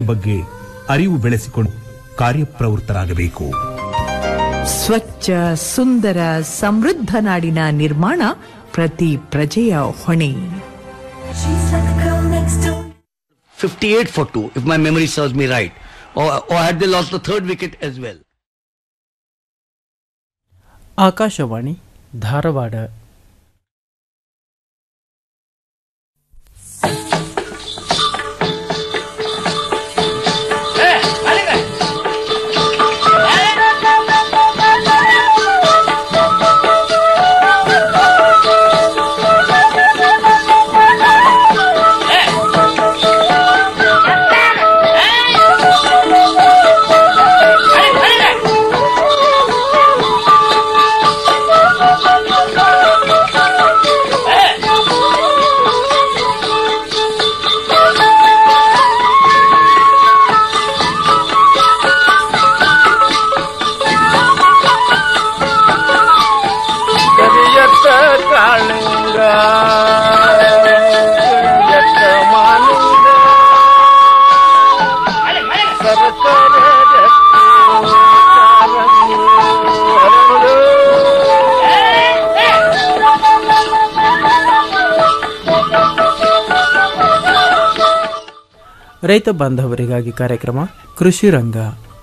ಬಗ್ಗೆ ಅರಿವು ಬೆಳೆಸಿಕೊಂಡು ಕಾರ್ಯಪ್ರವೃತ್ತರಾಗಬೇಕು ಸ್ವಚ್ಛ ಸುಂದರ ಸಮೃದ್ಧ ನಾಡಿನ ನಿರ್ಮಾಣ ಪ್ರತಿ ಪ್ರಜೆಯ ಹೊಣೆ 58 for 2, if my memory serves me right. Or, or had they lost the third wicket as well? Akashvani Dharwad ಕರಿಯತ್ತ ಕಾಳಿಂಗ ಕರಿಯತ್ತ ಮಾಲಿಂಗ ಸರಸರ ರಕ್ತಿ ಕಾಲಂದು ಹರಳು. ರೈತ ಬಾಂಧವರಿಗಾಗಿ ಕಾರ್ಯಕ್ರಮ ಕೃಷಿ ರಂಗ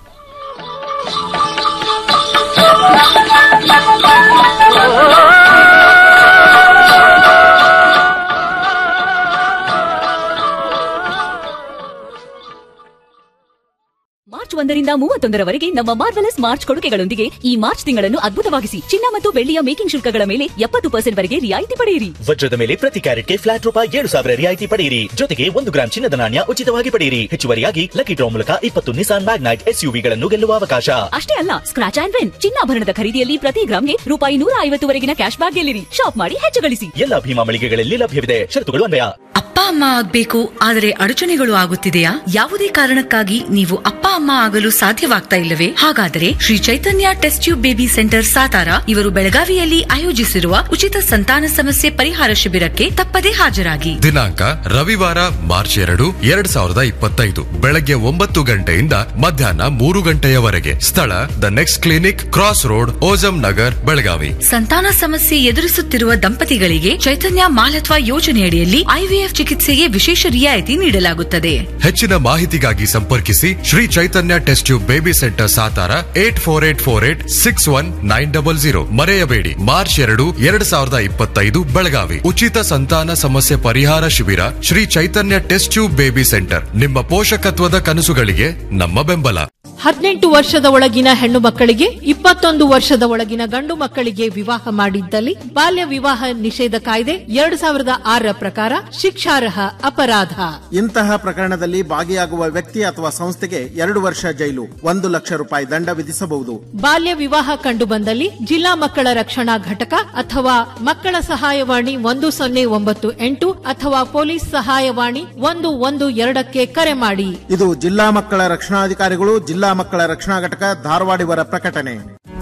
ಮಾರ್ಚ್ ಒಂದರಿಂದ ಮೂವತ್ತೊಂದರವರೆಗೆ ನಮ್ಮ ಮಾರ್ವೆಲಸ್ ಮಾರ್ಚ್ ಕೊಡುಗೆಗಳೊಂದಿಗೆ ಈ ಮಾರ್ಚ್ ತಿಂಗಳನ್ನು ಅದ್ಭುತವಾಗಿಸಿ ಚಿನ್ನ ಮತ್ತು ಬೆಳ್ಳಿಯ ಮೇಕಿಂಗ್ ಶುಲ್ಕಗಳ ಮೇಲೆ ಎಪ್ಪತ್ತು ಪರ್ಸೆಂಟ್ ವರೆಗೆ ರಿಯಾಯಿತಿ ಪಡೆಯಿರಿ ವಜ್ರದ ಮೇಲೆ ಪ್ರತಿ ಕ್ಯಾರೆಟ್ಗೆ ಫ್ಲಾಟ್ ರೂಪಾಯಿ ಏಳು ಸಾವಿರ ರಿಯಾಯಿತಿ ಪಡೆಯಿರಿ ಜೊತೆಗೆ ಒಂದು ಗ್ರಾಂ ಚಿನ್ನದ ನಾಣ್ಯ ಉಚಿತವಾಗಿ ಪಡೆಯಿರಿ ಹೆಚ್ಚುವರಿಯಾಗಿ ಲಕ್ಕಿ ಡ್ರಾ ಮೂಲಕ ಇಪ್ಪತ್ತು ನಿಸಾನ್ ಮ್ಯಾಗ್ನೈಟ್ ಎಸ್ಯುವಿಗಳನ್ನು ಗೆಲ್ಲುವ ಅವಕಾಶ ಅಷ್ಟೇ ಅಲ್ಲ ಸ್ಕ್ರಾಚ್ ಆಂಡ್ ವಿನ್ ಚಿನ್ನಾಭರಣದ ಖರೀದಿಯಲ್ಲಿ ಪ್ರತಿ ಗ್ರಾಮ್ಗೆ ರೂಪಾಯಿ ನೂರ ಐವತ್ತುವರೆಗಿನ ಕ್ಯಾಶ್ ಬ್ಯಾಕ್ ಗೆಲ್ಲಿರಿ ಶಾಪ್ ಮಾಡಿ ಹೆಚ್ಚು ಗಳಿಸಿ ಎಲ್ಲ ಭೀಮಾ ಮಳಿಗೆಗಳಲ್ಲಿ ಲಭ್ಯವಿದೆ ಷರತ್ತುಗಳು ಅನ್ವಯ ಅಪ್ಪ ಅಮ್ಮ ಆಗ್ಬೇಕು ಆದರೆ ಅಡಚಣೆಗಳು ಆಗುತ್ತಿದೆಯಾ ಯಾವುದೇ ಕಾರಣಕ್ಕಾಗಿ ನೀವು ಅಪ್ಪ ಅಮ್ಮ ಆಗಲು ಸಾಧ್ಯವಾಗ್ತಾ ಇಲ್ಲವೇ ಹಾಗಾದರೆ Shri Chaitanya test tube baby centre Satara ಇವರು ಬೆಳಗಾವಿಯಲ್ಲಿ ಆಯೋಜಿಸಿರುವ ಉಚಿತ ಸಂತಾನ ಸಮಸ್ಯೆ ಪರಿಹಾರ ಶಿಬಿರಕ್ಕೆ ತಪ್ಪದೇ ಹಾಜರಾಗಿ ದಿನಾಂಕ ರವಿವಾರ ಮಾರ್ಚ್ ಎರಡು ಎರಡ್ ಸಾವಿರದ ಇಪ್ಪತ್ತೈದು ಬೆಳಗ್ಗೆ ಒಂಬತ್ತು ಗಂಟೆಯಿಂದ ಮಧ್ಯಾಹ್ನ ಮೂರು ಗಂಟೆಯವರೆಗೆ ಸ್ಥಳ the next clinic cross road ಓಜಂ ನಗರ್ ಬೆಳಗಾವಿ ಸಂತಾನ ಸಮಸ್ಯೆ ಎದುರಿಸುತ್ತಿರುವ ದಂಪತಿಗಳಿಗೆ ಚೈತನ್ಯ ಮಾಲತ್ವ ಯೋಜನೆಯಡಿಯಲ್ಲಿ ಐವಿಎಫ್ ಚಿಕಿತ್ಸೆಗೆ ವಿಶೇಷ ರಿಯಾಯಿತಿ ನೀಡಲಾಗುತ್ತದೆ ಹೆಚ್ಚಿನ ಮಾಹಿತಿಗಾಗಿ ಸಂಪರ್ಕಿಸಿ Shri Chaitanya test tube baby centre Satara eight four eight four eight six one nine double zero ಮರೆಯಬೇಡಿ ಮಾರ್ಚ್ ಎರಡು ಎರಡ್ ಸಾವಿರದ ಇಪ್ಪತ್ತೈದು ಬೆಳಗಾವಿ ಉಚಿತ ಸಂತಾನ ಸಮಸ್ಯೆ ಪರಿಹಾರ ಶಿಬಿರ Shri Chaitanya test tube baby centre ನಿಮ್ಮ ಪೋಷಕತ್ವದ ಕನಸುಗಳಿಗೆ ನಮ್ಮ ಬೆಂಬಲ ಹದಿನೆಂಟು ವರ್ಷದ ಒಳಗಿನ ಹೆಣ್ಣು ಮಕ್ಕಳಿಗೆ ಇಪ್ಪತ್ತೊಂದು ವರ್ಷದ ಒಳಗಿನ ಗಂಡು ಮಕ್ಕಳಿಗೆ ವಿವಾಹ ಮಾಡಿದ್ದಲ್ಲಿ ಬಾಲ್ಯ ವಿವಾಹ ನಿಷೇಧ ಕಾಯ್ದೆ ಎರಡು ಸಾವಿರದ ಆರರ ಪ್ರಕಾರ ಶಿಕ್ಷಾರ್ಹ ಅಪರಾಧ ಇಂತಹ ಪ್ರಕರಣದಲ್ಲಿ ಭಾಗಿಯಾಗುವ ವ್ಯಕ್ತಿ ಅಥವಾ ಸಂಸ್ಥೆಗೆ ಎರಡು ವರ್ಷ ಜೈಲು ಒಂದು ಲಕ್ಷ ರೂಪಾಯಿ ದಂಡ ವಿಧಿಸಬಹುದು ಬಾಲ್ಯ ವಿವಾಹ ಕಂಡುಬಂದಲ್ಲಿ ಜಿಲ್ಲಾ ಮಕ್ಕಳ ರಕ್ಷಣಾ ಘಟಕ ಅಥವಾ ಮಕ್ಕಳ ಸಹಾಯವಾಣಿ ಒಂದು ಸೊನ್ನೆ ಒಂಬತ್ತು ಎಂಟು ಅಥವಾ ಪೊಲೀಸ್ ಸಹಾಯವಾಣಿ ಒಂದು ಒಂದು ಎರಡಕ್ಕೆ ಕರೆ ಮಾಡಿ ಇದು ಜಿಲ್ಲಾ ಮಕ್ಕಳ ರಕ್ಷಣಾಧಿಕಾರಿಗಳು ಜಿಲ್ಲಾ ಮಕ್ಕಳ ರಕ್ಷಣಾ ಘಟಕ ಧಾರವಾಡ ಇವರ ಪ್ರಕಟಣೆ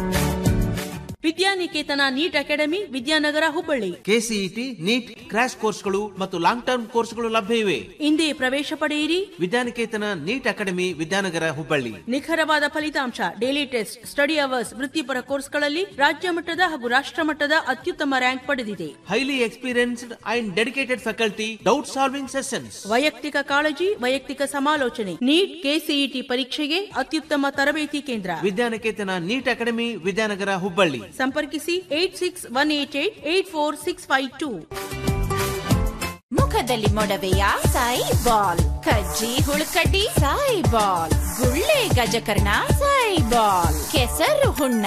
Vidyaniketan NEET academy Vidyanagar Hubballi KCET NEET crash ಕೋರ್ಸ್ಗಳು ಮತ್ತು ಲಾಂಗ್ ಟರ್ಮ್ ಕೋರ್ಸ್ಗಳು ಲಭ್ಯ ಇವೆ ಇಂದೇ ಪ್ರವೇಶ ಪಡೆಯಿರಿ ವಿದ್ಯಾನಿಕೇತನ ನೀಟ್ ಅಕಾಡೆಮಿ ವಿದ್ಯಾನಗರ ಹುಬ್ಬಳ್ಳಿ ನಿಖರವಾದ ಫಲಿತಾಂಶ ಡೈಲಿ ಟೆಸ್ಟ್ ಸ್ಟಡಿ ಅವರ್ಸ್ ವೃತ್ತಿಪರ ಕೋರ್ಸ್ಗಳಲ್ಲಿ ರಾಜ್ಯ ಮಟ್ಟದ ಹಾಗೂ ರಾಷ್ಟ್ರ ಮಟ್ಟದ ಅತ್ಯುತ್ತಮ ರ್ಯಾಂಕ್ ಪಡೆದಿದೆ highly experienced and dedicated faculty doubt solving sessions ವೈಯಕ್ತಿಕ ಕಾಳಜಿ ವೈಯಕ್ತಿಕ ಸಮಾಲೋಚನೆ ನೀಟ್ ಕೆಸಿಇಟಿ ಪರೀಕ್ಷೆಗೆ ಅತ್ಯುತ್ತಮ ತರಬೇತಿ ಕೇಂದ್ರ ವಿದ್ಯಾನಿಕೇತನ ನೀಟ್ ಅಕಾಡೆಮಿ ವಿದ್ಯಾನಗರ ಹುಬ್ಬಳ್ಳಿ ಸಂಪರ್ಕಿಸಿ eight six one eight eight eight four six five two ಮುಖದಲ್ಲಿ ಮೊಡವೆಯ ಸಾಯಿ ಬಾಲ್ ಕಜ್ಜಿ ಹುಳುಕಡ್ಡಿ ಸಾಯಿ ಬಾಲ್ ಗುಳ್ಳೆ ಗಜಕರ್ಣ ಸಾಯಿ ಬಾಲ್ ಕೆಸರು ಹುಣ್ಣ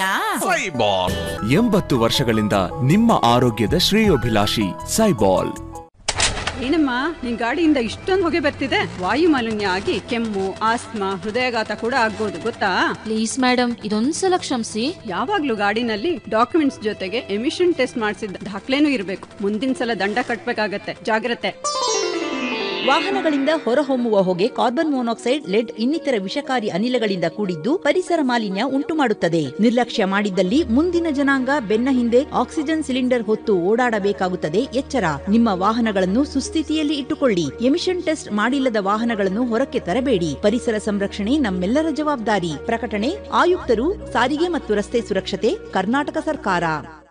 ಎಂಬತ್ತು ವರ್ಷಗಳಿಂದ ನಿಮ್ಮ ಆರೋಗ್ಯದ ಶ್ರೇಯೋಭಿಲಾಷಿ ಸೈಬಾಲ್ ಏನಮ್ಮ ನಿನ್ ಗಾಡಿಯಿಂದ ಇಷ್ಟೊಂದು ಹೊಗೆ ಬರ್ತಿದೆ ವಾಯು ಮಾಲಿನ್ಯ ಆಗಿ ಕೆಮ್ಮು ಆಸ್ತಮಾ ಹೃದಯಾಘಾತ ಕೂಡ ಆಗ್ಬೋದು ಗೊತ್ತಾ ಪ್ಲೀಸ್ ಮೇಡಮ್ ಇದೊಂದ್ಸಲ ಕ್ಷಮಿಸಿ ಯಾವಾಗ್ಲೂ ಗಾಡಿನಲ್ಲಿ ಡಾಕ್ಯುಮೆಂಟ್ಸ್ ಜೊತೆಗೆ ಎಮಿಷನ್ ಟೆಸ್ಟ್ ಮಾಡಿಸಿದ ದಾಖಲೆನೂ ಇರಬೇಕು ಮುಂದಿನ ಸಲ ದಂಡ ಕಟ್ಬೇಕಾಗತ್ತೆ ಜಾಗ್ರತೆ ವಾಹನಗಳಿಂದ ಹೊರಹೊಮ್ಮುವ ಹೊಗೆ ಕಾರ್ಬನ್ ಮೊನಾಕ್ಸೈಡ್ ಲೆಡ್ ಇನ್ನಿತರ ವಿಷಕಾರಿ ಅನಿಲಗಳಿಂದ ಕೂಡಿದ್ದು ಪರಿಸರ ಮಾಲಿನ್ಯ ಉಂಟು ಮಾಡುತ್ತದೆ ನಿರ್ಲಕ್ಷ್ಯ ಮಾಡಿದ್ದಲ್ಲಿ ಮುಂದಿನ ಜನಾಂಗ ಬೆನ್ನ ಹಿಂದೆ ಆಕ್ಸಿಜನ್ ಸಿಲಿಂಡರ್ ಹೊತ್ತು ಓಡಾಡಬೇಕಾಗುತ್ತದೆ ಎಚ್ಚರ ನಿಮ್ಮ ವಾಹನಗಳನ್ನು ಸುಸ್ಥಿತಿಯಲ್ಲಿ ಇಟ್ಟುಕೊಳ್ಳಿ ಎಮಿಷನ್ ಟೆಸ್ಟ್ ಮಾಡಿಲ್ಲದ ವಾಹನಗಳನ್ನು ಹೊರಕ್ಕೆ ತರಬೇಡಿ ಪರಿಸರ ಸಂರಕ್ಷಣೆ ನಮ್ಮೆಲ್ಲರ ಜವಾಬ್ದಾರಿ ಪ್ರಕಟಣೆ ಆಯುಕ್ತರು ಸಾರಿಗೆ ಮತ್ತು ರಸ್ತೆ ಸುರಕ್ಷತೆ ಕರ್ನಾಟಕ ಸರ್ಕಾರ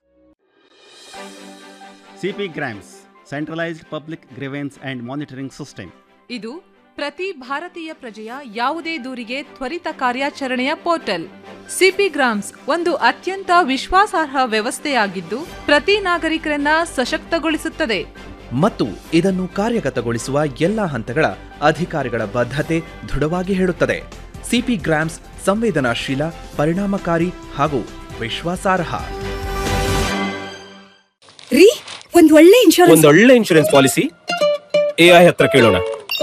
CPGRAMS centralised public grievance and monitoring system ಇದು ಪ್ರತಿ ಭಾರತೀಯ ಪ್ರಜೆಯ ಯಾವುದೇ ದೂರಿಗೆ ತ್ವರಿತ ಕಾರ್ಯಾಚರಣೆಯ ಪೋರ್ಟಲ್ ಸಿಪಿ ಗ್ರಾಮ್ಸ್ ಒಂದು ಅತ್ಯಂತ ವಿಶ್ವಾಸಾರ್ಹ ವ್ಯವಸ್ಥೆಯಾಗಿದ್ದು ಪ್ರತಿ ನಾಗರಿಕರನ್ನ ಸಶಕ್ತಗೊಳಿಸುತ್ತದೆ ಮತ್ತು ಇದನ್ನು ಕಾರ್ಯಗತಗೊಳಿಸುವ ಎಲ್ಲಾ ಹಂತಗಳ ಅಧಿಕಾರಿಗಳ ಬದ್ಧತೆ ದೃಢವಾಗಿ ಹೇಳುತ್ತದೆ ಸಿಪಿ ಗ್ರಾಮ್ಸ್ ಸಂವೇದನಾಶೀಲ ಪರಿಣಾಮಕಾರಿ ಹಾಗೂ ವಿಶ್ವಾಸಾರ್ಹ ರೀ ಒಂದ್ ಒಳ್ಳೆ ಇನ್ಶೂರೆನ್ಸ್ ಒಂದೊಳ್ಳೆ ಇನ್ಶೂರೆನ್ಸ್ ಪಾಲಿಸಿ ಎಐ ಹತ್ರ ಕೇಳೋಣ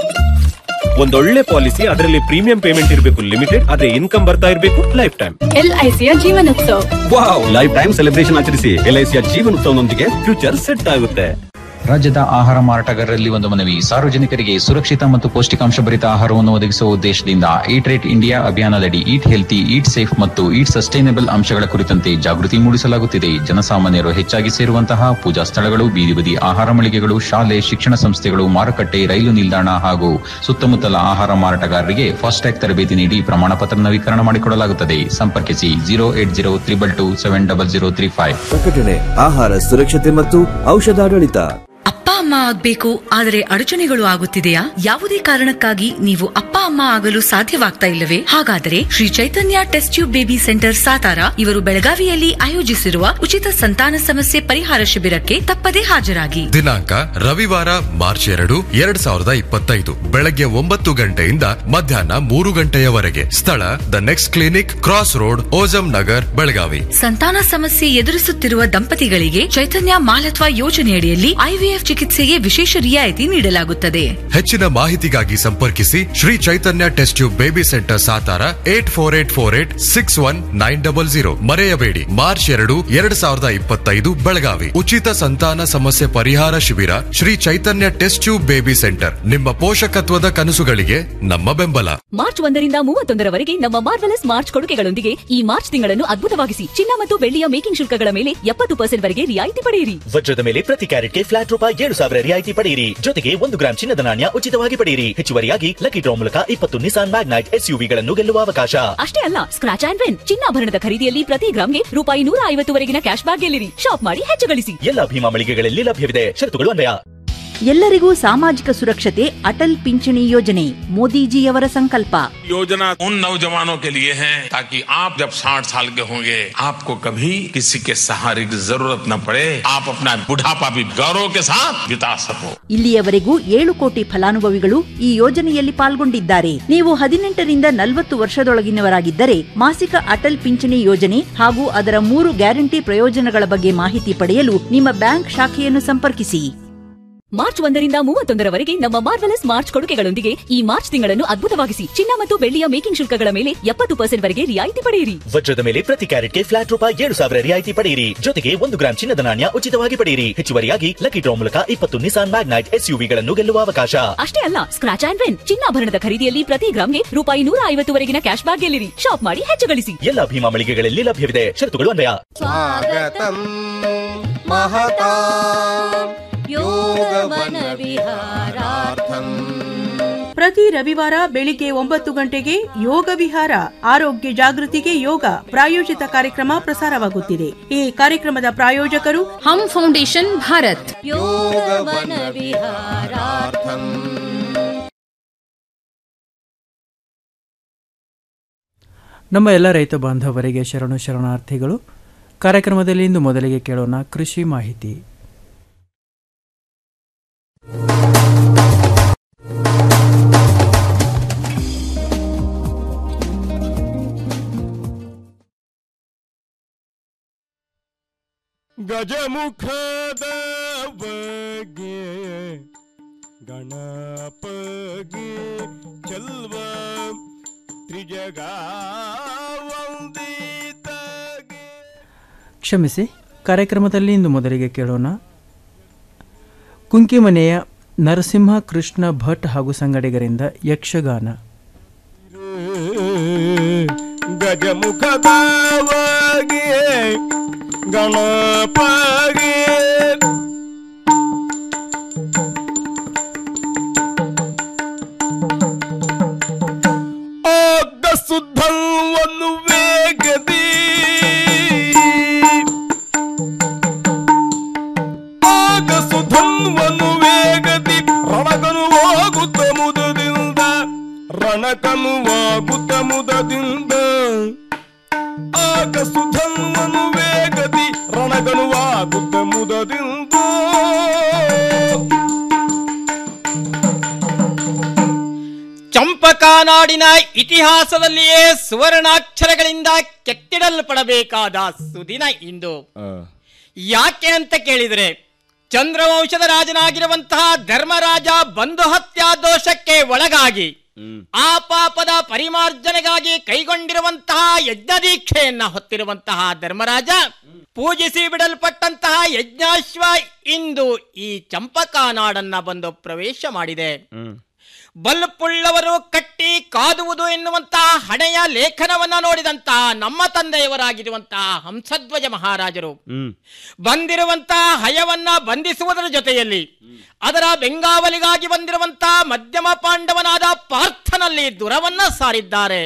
ಒಂದೊಳ್ಳೆ ಪಾಲಿಸಿ ಅದರಲ್ಲಿ ಪ್ರೀಮಿಯಂ ಪೇಮೆಂಟ್ ಇರಬೇಕು ಲಿಮಿಟೆಡ್ ಅದೇ ಇನ್ಕಮ್ ಬರ್ತಾ ಇರಬೇಕು ಲೈಫ್ ಟೈಮ್ ಎಲ್ಐಸಿಯ Jeevanotsav wow lifetime celebration ಆಚರಿಸಿ ಎಲ್ಐಸಿಯ ಜೀವನೋತ್ಸವನೊಂದಿಗೆ ಫ್ಯೂಚರ್ ಸೆಟ್ ಆಗುತ್ತೆ ರಾಜ್ಯದ ಆಹಾರ ಮಾರಾಟಗಾರರಲ್ಲಿ ಒಂದು ಮನವಿ ಸಾರ್ವಜನಿಕರಿಗೆ ಸುರಕ್ಷಿತ ಮತ್ತು ಪೌಷ್ಟಿಕಾಂಶ ಭರಿತ ಆಹಾರವನ್ನು ಒದಗಿಸುವ ಉದ್ದೇಶದಿಂದ ಈಟ್ ರೇಟ್ ಇಂಡಿಯಾ ಅಭಿಯಾನದಡಿ ಈಟ್ ಹೆಲ್ತಿ ಈಟ್ ಸೇಫ್ ಮತ್ತು ಈಟ್ ಸಸ್ಟೈನಬಲ್ ಅಂಶಗಳ ಕುರಿತಂತೆ ಜಾಗೃತಿ ಮೂಡಿಸಲಾಗುತ್ತಿದೆ ಜನಸಾಮಾನ್ಯರು ಹೆಚ್ಚಾಗಿ ಸೇರುವಂತಹ ಪೂಜಾ ಸ್ಥಳಗಳು ಬೀದಿ ಬದಿ ಆಹಾರ ಮಳಿಗೆಗಳು ಶಾಲೆ ಶಿಕ್ಷಣ ಸಂಸ್ಥೆಗಳು ಮಾರುಕಟ್ಟೆ ರೈಲು ನಿಲ್ದಾಣ ಹಾಗೂ ಸುತ್ತಮುತ್ತಲ ಆಹಾರ ಮಾರಾಟಗಾರರಿಗೆ ಫಾಸ್ಟ್ಯಾಗ್ ತರಬೇತಿ ನೀಡಿ ಪ್ರಮಾಣ ಪತ್ರ ನವೀಕರಣ ಮಾಡಿಕೊಡಲಾಗುತ್ತದೆ ಸಂಪರ್ಕಿಸಿ zero eight zero triple two seven double zero three five ಪ್ರಕಟಣೆ ಆಹಾರ ಸುರಕ್ಷತೆ ಮತ್ತು ಔಷಧಾಡಳಿತ ಅಪ್ಪ ಅಮ್ಮ ಆಗ್ಬೇಕು ಆದರೆ ಅಡಚಣೆಗಳು ಆಗುತ್ತಿದೆಯಾ ಯಾವುದೇ ಕಾರಣಕ್ಕಾಗಿ ನೀವು ಅಪ್ಪ ಅಮ್ಮ ಆಗಲು ಸಾಧ್ಯವಾಗ್ತಾ ಇಲ್ಲವೇ ಹಾಗಾದರೆ Shri Chaitanya test tube baby centre Satara ಇವರು ಬೆಳಗಾವಿಯಲ್ಲಿ ಆಯೋಜಿಸಿರುವ ಉಚಿತ ಸಂತಾನ ಸಮಸ್ಯೆ ಪರಿಹಾರ ಶಿಬಿರಕ್ಕೆ ತಪ್ಪದೇ ಹಾಜರಾಗಿ ದಿನಾಂಕ ರವಿವಾರ ಮಾರ್ಚ್ ಎರಡು ಎರಡ್ ಸಾವಿರದ ಇಪ್ಪತ್ತೈದು ಬೆಳಗ್ಗೆ ಒಂಬತ್ತು ಗಂಟೆಯಿಂದ ಮಧ್ಯಾಹ್ನ ಮೂರು ಗಂಟೆಯವರೆಗೆ ಸ್ಥಳ the next clinic cross road ಓಜಂ ನಗರ್ ಬೆಳಗಾವಿ ಸಂತಾನ ಸಮಸ್ಯೆ ಎದುರಿಸುತ್ತಿರುವ ದಂಪತಿಗಳಿಗೆ ಚೈತನ್ಯ ಮಾಲತ್ವ ಯೋಜನೆಯಡಿಯಲ್ಲಿ ಐವಿಎಫ್ ಚಿಕಿತ್ಸೆಗೆ ವಿಶೇಷ ರಿಯಾಯಿತಿ ನೀಡಲಾಗುತ್ತದೆ ಹೆಚ್ಚಿನ ಮಾಹಿತಿಗಾಗಿ ಸಂಪರ್ಕಿಸಿ Shri Chaitanya test tube baby centre Satara eight four eight four eight six one nine double zero ಮರೆಯಬೇಡಿ ಮಾರ್ಚ್ ಎರಡು ಎರಡ್ ಸಾವಿರದ ಇಪ್ಪತ್ತೈದು ಬೆಳಗಾವಿ ಉಚಿತ ಸಂತಾನ ಸಮಸ್ಯೆ ಪರಿಹಾರ ಶಿಬಿರ Shri Chaitanya test tube baby centre ನಿಮ್ಮ ಪೋಷಕತ್ವದ ಕನಸುಗಳಿಗೆ ನಮ್ಮ ಬೆಂಬಲ ಮಾರ್ಚ್ ಒಂದರಿಂದ ಮೂವತ್ತೊಂದರವರೆಗೆ ನಮ್ಮ ಮಾರ್ವಲಸ್ ಮಾರ್ಚ್ ಕೊಡುಗೆಗಳೊಂದಿಗೆ ಈ ಮಾರ್ಚ್ ತಿಂಗಳನ್ನು ಅದ್ಭುತವಾಗಿಸಿ ಚಿನ್ನ ಮತ್ತು ಬೆಳ್ಳಿಯ ಮೇಕಿಂಗ್ ಶುಲ್ಕಗಳ ಮೇಲೆ ಎಪ್ಪತ್ತು ಪರ್ಸೆಂಟ್ ವರೆಗೆ ರಿಯಾಯಿತಿ ಪಡೆಯಿರಿ ವಜ್ರದ ಮೇಲೆ ಪ್ರತಿ ಕ್ಯಾರೆಟ್ಗೆ ಫ್ಲಾಟ್ ರೂಪಾಯಿ ಏಳು ಸಾವಿರ ರಿಯಾಯಿತಿ ಪಡೆಯಿರಿ ಜೊತೆಗೆ ಒಂದು ಗ್ರಾಂ ಚಿನ್ನದ ನಾಣ್ಯ ಉಚಿತವಾಗಿ ಪಡೆಯಿರಿ ಹೆಚ್ಚುವರಿಯಾಗಿ ಲಕ್ಕಿ ಡ್ರಾ ಮೂಲಕ ಇಪ್ಪತ್ತು ನಿಸಾನ್ ಮ್ಯಾಗ್ನೈಟ್ ಎಸ್ಯುವಿಗಳನ್ನು ಗೆಲ್ಲುವ ಅವಕಾಶ ಅಷ್ಟೇ ಅಲ್ಲ ಸ್ಕ್ರಾಚ್ ಅಂಡ್ ವಿನ್ ಚಿನ್ನಾಭರಣದ ಖರೀದಿಯಲ್ಲಿ ಪ್ರತಿ ಗ್ರಾಮ್ಗೆ ರೂಪಾಯಿ ನೂರ ಐವತ್ತುವರೆಗಿನ ಕ್ಯಾಶ್ ಬ್ಯಾಕ್ ಗೆಲ್ಲಿರಿ ಶಾಪ್ ಮಾಡಿ ಹೆಚ್ಚು ಗಳಿಸಿ ಎಲ್ಲ ಭೀಮಾ ಮಳಿಗೆಗಳಲ್ಲಿ ಲಭ್ಯವಿದೆ ಷರತ್ತುಗಳು ಅನ್ವಯ ಎಲ್ಲರಿಗೂ ಸಾಮಾಜಿಕ ಸುರಕ್ಷತೆ ಅಟಲ್ ಪಿಂಚಣಿ ಯೋಜನೆ ಮೋದಿಜಿಯವರ ಸಂಕಲ್ಪ योजना उन नौजवानों के लिए है ताकि आप जब 60 साल के होंगे आपको कभी किसी के सहारे की जरूरत न पड़े आप अपना बुढ़ापा भी गौरव के साथ बिता सको ಇಲ್ಲಿಯವರೆಗೂ ಏಳು ಕೋಟಿ ಫಲಾನುಭವಿಗಳು ಈ ಯೋಜನೆಯಲ್ಲಿ ಪಾಲ್ಗೊಂಡಿದ್ದಾರೆ ನೀವು ಹದಿನೆಂಟರಿಂದ ನಲವತ್ತು ವರ್ಷದೊಳಗಿನವರಾಗಿದ್ದರೆ ಮಾಸಿಕ ಅಟಲ್ ಪಿಂಚಣಿ ಯೋಜನೆ ಹಾಗೂ ಅದರ ಮೂರು ಗ್ಯಾರಂಟಿ ಪ್ರಯೋಜನಗಳ ಬಗ್ಗೆ ಮಾಹಿತಿ ಪಡೆಯಲು ನಿಮ್ಮ ಬ್ಯಾಂಕ್ ಶಾಖೆಯನ್ನು ಸಂಪರ್ಕಿಸಿ ಮಾರ್ಚ್ ಒಂದರಿಂದ ಮೂವತ್ತೊಂದರವರೆಗೆ ನಮ್ಮ ಮಾರ್ವಲಸ್ ಮಾರ್ಚ್ ಕೊಡುಗೆಗಳೊಂದಿಗೆ ಈ ಮಾರ್ಚ್ ತಿಂಗಳನ್ನು ಅದ್ಭುತವಾಗಿಸಿ ಚಿನ್ನ ಮತ್ತು ಬೆಳ್ಳಿಯ ಮೇಕಿಂಗ್ ಶುಲ್ಕಗಳ ಮೇಲೆ ಎಪ್ಪತ್ತು ಪರ್ಸೆಂಟ್ ವರೆಗೆ ರಿಯಾಯಿತಿ ಪಡೆಯಿರಿ ವಜ್ರದ ಮೇಲೆ ಪ್ರತಿ ಕ್ಯಾರೆಟ್ಗೆ ಫ್ಲಾಟ್ ರೂಪಾಯಿ ಏಳು ಸಾವಿರ ರಿಯಾಯಿತಿ ಪಡೆಯಿರಿ ಜೊತೆಗೆ ಒಂದು ಗ್ರಾಂ ಚಿನ್ನದ ನಾಣ್ಯ ಉಚಿತವಾಗಿ ಪಡೆಯಿರಿ ಹೆಚ್ಚುವರಿಯಾಗಿ ಲಕ್ಕಿ ಡ್ರಾ ಮೂಲಕ ಇಪ್ಪತ್ತು ನಿಸಾನ್ ಮ್ಯಾಗ್ನೈಟ್ ಎಸ್ಯುವಿಗಳನ್ನು ಗೆಲ್ಲುವ ಅವಕಾಶ ಅಷ್ಟೇ ಅಲ್ಲ ಸ್ಕ್ರಾಚ್ ಅಂಡ್ ವಿನ್ ಚಿನ್ನಾಭರಣದ ಖರೀದಿಯಲ್ಲಿ ಪ್ರತಿ ಗ್ರಾಮ್ಗೆ ರೂಪಾಯಿ ನೂರ ಐವತ್ತುವರೆಗಿನ ಕ್ಯಾಶ್ ಬ್ಯಾಕ್ ಗೆಲ್ಲಿರಿ ಶಾಪ್ ಮಾಡಿ ಹೆಚ್ಚು ಗಳಿಸಿ ಎಲ್ಲ ಭೀಮಾ ಮಳಿಗೆಗಳಲ್ಲಿ ಲಭ್ಯವಿದೆ ಷರತ್ತುಗಳು ಅನ್ವಯ स्वागतम् महता योगवनविहारार्थम् ಪ್ರತಿ ರವಿವಾರ ಬೆಳಿಗ್ಗೆ ಒಂಬತ್ತು ಗಂಟೆಗೆ ಯೋಗ ವಿಹಾರ ಆರೋಗ್ಯ ಜಾಗೃತಿಗೆ ಯೋಗ ಪ್ರಾಯೋಜಿತ ಕಾರ್ಯಕ್ರಮ ಪ್ರಸಾರವಾಗುತ್ತಿದೆ ಈ ಕಾರ್ಯಕ್ರಮದ ಪ್ರಾಯೋಜಕರು ಹಮ್ ಫೌಂಡೇಶನ್ ಭಾರತ್ योगवनविहारार्थम् ನಮ್ಮ ಎಲ್ಲ ರೈತ ಬಾಂಧವರಿಗೆ ಶರಣು ಶರಣಾರ್ಥಿಗಳು ಕಾರ್ಯಕ್ರಮದಲ್ಲಿ ಇಂದು ಮೊದಲಿಗೆ ಕೇಳೋಣ ಕೃಷಿ ಮಾಹಿತಿ ಗಜಮುಖದ ಬಗೆ ಗಣಪಗೆ ಚೆಲ್ವ ತ್ರಿಜಗ ಕ್ಷಮಿಸಿ ಕಾರ್ಯಕ್ರಮದಲ್ಲಿ ಇಂದು ಮೊದಲಿಗೆ ಕೇಳೋಣ ಕುಂಕಿಮನೆಯ ನರಸಿಂಹ ಕೃಷ್ಣ ಭಟ್ ಹಾಗೂ ಸಂಗಡಿಗರಿಂದ ಯಕ್ಷಗಾನ ಗಜಮುಖದವಾಗಿ ಗಣಪಗೆ ಆಗ ಸುಧನ್ವನ್ನು ವೇಗದಿ ಆಗ ಸುಧನ್ವನ್ನು ವೇಗದಿ ರಣಗನು ಹೋಗುತ್ತ ಮುದದಿಂದ ರಣಕನು ಆಗುತ್ತ ಮುದದಿಂದ ಆಗ ಸುಧನ್ವನು ವೇಗದಿ ರಣಗನು ಆಗುತ್ತ ಮುದದಿಂದ ಚಂಪಕಾನಾಡಿನ ಇತಿಹಾಸದಲ್ಲಿಯೇ ಸುವರ್ಣಾಕ್ಷರಗಳಿಂದ ಕೆತ್ತಿಡಲ್ಪಡಬೇಕಾದ ಸುದಿನ ಇಂದು ಯಾಕೆ ಅಂತ ಕೇಳಿದರೆ ಚಂದ್ರವಂಶದ ರಾಜನಾಗಿರುವಂತಹ ಧರ್ಮರಾಜ ಬಂಧು ಹತ್ಯಾ ದೋಷಕ್ಕೆ ಒಳಗಾಗಿ ಆ ಪಾಪದ ಪರಿಮಾರ್ಜನೆಗಾಗಿ ಕೈಗೊಂಡಿರುವಂತಹ ಯಜ್ಞ ದೀಕ್ಷೆಯನ್ನ ಹೊತ್ತಿರುವಂತಹ ಧರ್ಮರಾಜ ಪೂಜಿಸಿ ಬಿಡಲ್ಪಟ್ಟಂತಹ ಯಜ್ಞಾಶ್ವ ಇಂದು ಈ ಚಂಪಕಾನಾಡನ್ನ ಬಂದು ಪ್ರವೇಶ ಮಾಡಿದೆ ಬಲ್ಪುಳ್ಳವರು ಕಟ್ಟಿ ಕಾದುವುದು ಎನ್ನುವಂತಹ ಹಣೆಯ ಲೇಖನವನ್ನ ನೋಡಿದಂತಹ ನಮ್ಮ ತಂದೆಯವರಾಗಿರುವಂತಹ ಹಂಸಧ್ವಜ ಮಹಾರಾಜರು ಬಂದಿರುವಂತಹ ಹಯವನ್ನ ಬಂಧಿಸುವುದರ ಜೊತೆಯಲ್ಲಿ ಅದರ ಬೆಂಗಾವಲಿಗಾಗಿ ಬಂದಿರುವಂತಹ ಮಧ್ಯಮ ಪಾಂಡವನಾದ ಪಾರ್ಥನಲ್ಲಿ ದುರವನ್ನ ಸಾರಿದ್ದಾರೆ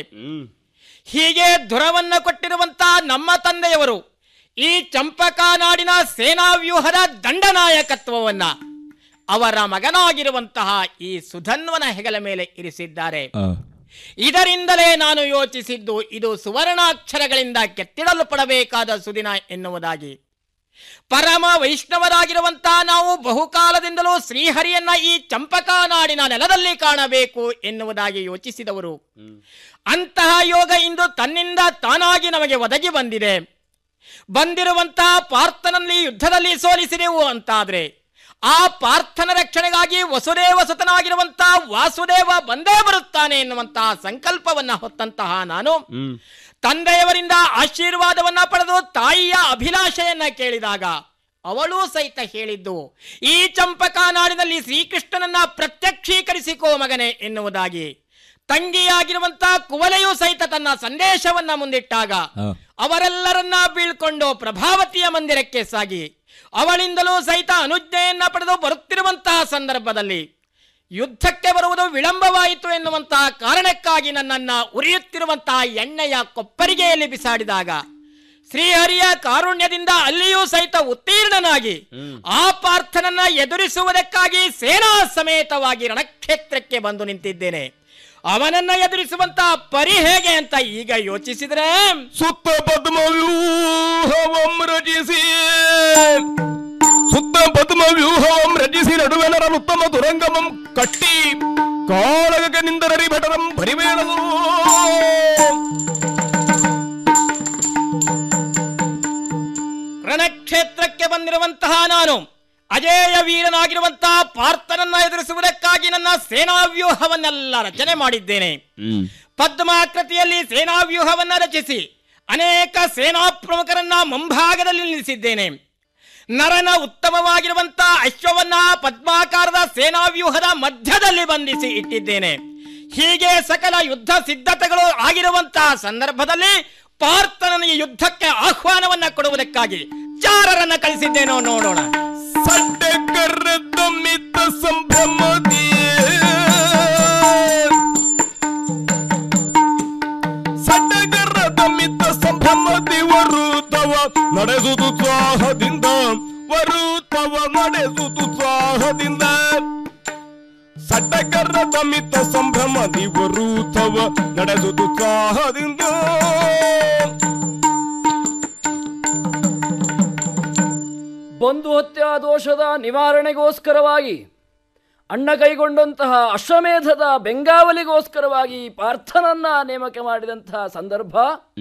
ಹೀಗೆ ದುರವನ್ನ ಕೊಟ್ಟಿರುವಂತಹ ನಮ್ಮ ತಂದೆಯವರು ಈ ಚಂಪಕಾನಾಡಿನ ಸೇನಾ ವ್ಯೂಹದ ದಂಡನಾಯಕತ್ವವನ್ನ ಅವರ ಮಗನಾಗಿರುವಂತಹ ಈ ಸುಧನ್ವನ ಹೆಗಲ ಮೇಲೆ ಇರಿಸಿದ್ದಾರೆ ಇದರಿಂದಲೇ ನಾನು ಯೋಚಿಸಿದ್ದು ಇದು ಸುವರ್ಣಾಕ್ಷರಗಳಿಂದ ಕೆತ್ತಿಡಲ್ಪಡಬೇಕಾದ ಸುದಿನ ಎನ್ನುವುದಾಗಿ ಪರಮ ವೈಷ್ಣವರಾಗಿರುವಂತಹ ನಾವು ಬಹುಕಾಲದಿಂದಲೂ ಶ್ರೀಹರಿಯನ್ನ ಈ ಚಂಪಕಾನಾಡಿನ ನೆಲದಲ್ಲಿ ಕಾಣಬೇಕು ಎನ್ನುವುದಾಗಿ ಯೋಚಿಸಿದವರು ಅಂತಹ ಯೋಗ ಇಂದು ತನ್ನಿಂದ ತಾನಾಗಿ ನಮಗೆ ಒದಗಿ ಬಂದಿದೆ ಬಂದಿರುವಂತಹ ಪಾರ್ಥನಲ್ಲಿ ಯುದ್ಧದಲ್ಲಿ ಸೋಲಿಸಿದೆವು ಅಂತಾದ್ರೆ ಆ ಪಾರ್ಥನ ರಕ್ಷಣೆಗಾಗಿ ವಸುದೇವ ಸುತನಾಗಿರುವಂತಹ ವಾಸುದೇವ ಬಂದೇ ಬರುತ್ತಾನೆ ಎನ್ನುವಂತಹ ಸಂಕಲ್ಪವನ್ನ ಹೊತ್ತಂತಹ ನಾನು ತಂದೆಯವರಿಂದ ಆಶೀರ್ವಾದವನ್ನ ಪಡೆದು ತಾಯಿಯ ಅಭಿಲಾಷೆಯನ್ನ ಕೇಳಿದಾಗ ಅವಳು ಸಹಿತ ಹೇಳಿದ್ದು ಈ ಚಂಪಕಾ ನಾಡಿನಲ್ಲಿ ಶ್ರೀಕೃಷ್ಣನನ್ನ ಪ್ರತ್ಯಕ್ಷೀಕರಿಸಿಕೋ ಮಗನೆ ಎನ್ನುವುದಾಗಿ ತಂಗಿಯಾಗಿರುವಂತಹ ಕುವಲೆಯೂ ಸಹಿತ ತನ್ನ ಸಂದೇಶವನ್ನ ಮುಂದಿಟ್ಟಾಗ ಅವರೆಲ್ಲರನ್ನ ಬೀಳ್ಕೊಂಡು ಪ್ರಭಾವತಿಯ ಮಂದಿರಕ್ಕೆ ಸಾಗಿ ಅವಳಿಂದಲೂ ಸಹಿತ ಅನುಜ್ಞೆಯನ್ನ ಪಡೆದು ಬರುತ್ತಿರುವಂತಹ ಸಂದರ್ಭದಲ್ಲಿ ಯುದ್ಧಕ್ಕೆ ಬರುವುದು ವಿಳಂಬವಾಯಿತು ಎನ್ನುವಂತಹ ಕಾರಣಕ್ಕಾಗಿ ನನ್ನನ್ನ ಉರಿಯುತ್ತಿರುವಂತಹ ಎಣ್ಣೆಯ ಕೊಪ್ಪರಿಗೆಯಲ್ಲಿ ಬಿಸಾಡಿದಾಗ ಶ್ರೀಹರಿಯ ಕಾರುಣ್ಯದಿಂದ ಅಲ್ಲಿಯೂ ಸಹಿತ ಉತ್ತೀರ್ಣನಾಗಿ ಆ ಪಾರ್ಥನನ್ನ ಎದುರಿಸುವುದಕ್ಕಾಗಿ ಸೇನಾ ಸಮೇತವಾಗಿ ರಣಕ್ಷೇತ್ರಕ್ಕೆ ಬಂದು ನಿಂತಿದ್ದೇನೆ ಅವನನ್ನ ಎದುರಿಸುವಂತಹ ಪರಿ ಹೇಗೆ ಅಂತ ಈಗ ಯೋಚಿಸಿದ್ರೆ ಸುತ್ತ ಪದ್ಮವ್ಯೂಹವಂ ರಚಿಸಿ ಸುತ್ತ ಪದ್ಮವ್ಯೂಹವಂ ರಚಿಸಿ ನಡುವೆನರ ಉತ್ತಮ ದುರಂಗಮಂ ಕಟ್ಟಿ ಕಾಳಗಕ್ಕೆ ನಿಂದರರಿ ಭಟರಂ ಪರಿವೇಳಲು ರಣಕ್ಷೇತ್ರಕ್ಕೆ ಬಂದಿರುವಂತಹ ನಾನು ಅಜೇಯ ವೀರನಾಗಿರುವಂತಹ ಪಾರ್ಥನನ್ನ ಎದುರಿಸುವುದಕ್ಕಾಗಿ ನನ್ನ ಸೇನಾ ವ್ಯೂಹವನ್ನೆಲ್ಲ ರಚನೆ ಮಾಡಿದ್ದೇನೆ ಪದ್ಮಾಕೃತಿಯಲ್ಲಿ ಸೇನಾ ವ್ಯೂಹವನ್ನ ರಚಿಸಿ ಅನೇಕ ಸೇನಾ ಪ್ರಮುಖರನ್ನ ಮುಂಭಾಗದಲ್ಲಿ ನಿಲ್ಲಿಸಿದ್ದೇನೆ ನರನ ಉತ್ತಮವಾಗಿರುವಂತಹ ಅಶ್ವವನ್ನ ಪದ್ಮಾಕಾರದ ಸೇನಾ ವ್ಯೂಹದ ಮಧ್ಯದಲ್ಲಿ ಬಂಧಿಸಿ ಇಟ್ಟಿದ್ದೇನೆ ಹೀಗೆ ಸಕಲ ಯುದ್ಧ ಸಿದ್ಧತೆಗಳು ಆಗಿರುವಂತಹ ಸಂದರ್ಭದಲ್ಲಿ ಪಾರ್ಥನಿಗೆ ಯುದ್ಧಕ್ಕೆ ಆಹ್ವಾನವನ್ನ ಕೊಡುವುದಕ್ಕಾಗಿ ಚಾರರನ್ನ ಕಳಿಸಿದ್ದೇನೋ ನೋಡೋಣ ಸಡ್ಡಗರದ ಮಿತ ಸಂಭ್ರಮದಿ ಸಡ್ಡಗರದ ಮಿತ ಸಂಭ್ರಮದಿ ವರುತವ ನಡೆಸುವುದು ತ್ಸಾಹದಿಂದ ವರುತವ ನಡೆಸುವುದು ತ್ಸಾಹದಿಂದ ಸಡ್ಡಗರದ ಮಿತ ಸಂಭ್ರಮದಿ ವರುತವ ನಡೆಸುವುದು ತ್ಸಾಹದಿಂದ ಬಂಧು ಹತ್ಯಾ ದೋಷದ ನಿವಾರಣೆಗೋಸ್ಕರವಾಗಿ ಅಣ್ಣ ಕೈಗೊಂಡಂತಹ ಅಶ್ವಮೇಧದ ಬೆಂಗಾವಲಿಗೋಸ್ಕರವಾಗಿ ಪಾರ್ಥನನ್ನ ನೇಮಕ ಮಾಡಿದಂತಹ ಸಂದರ್ಭ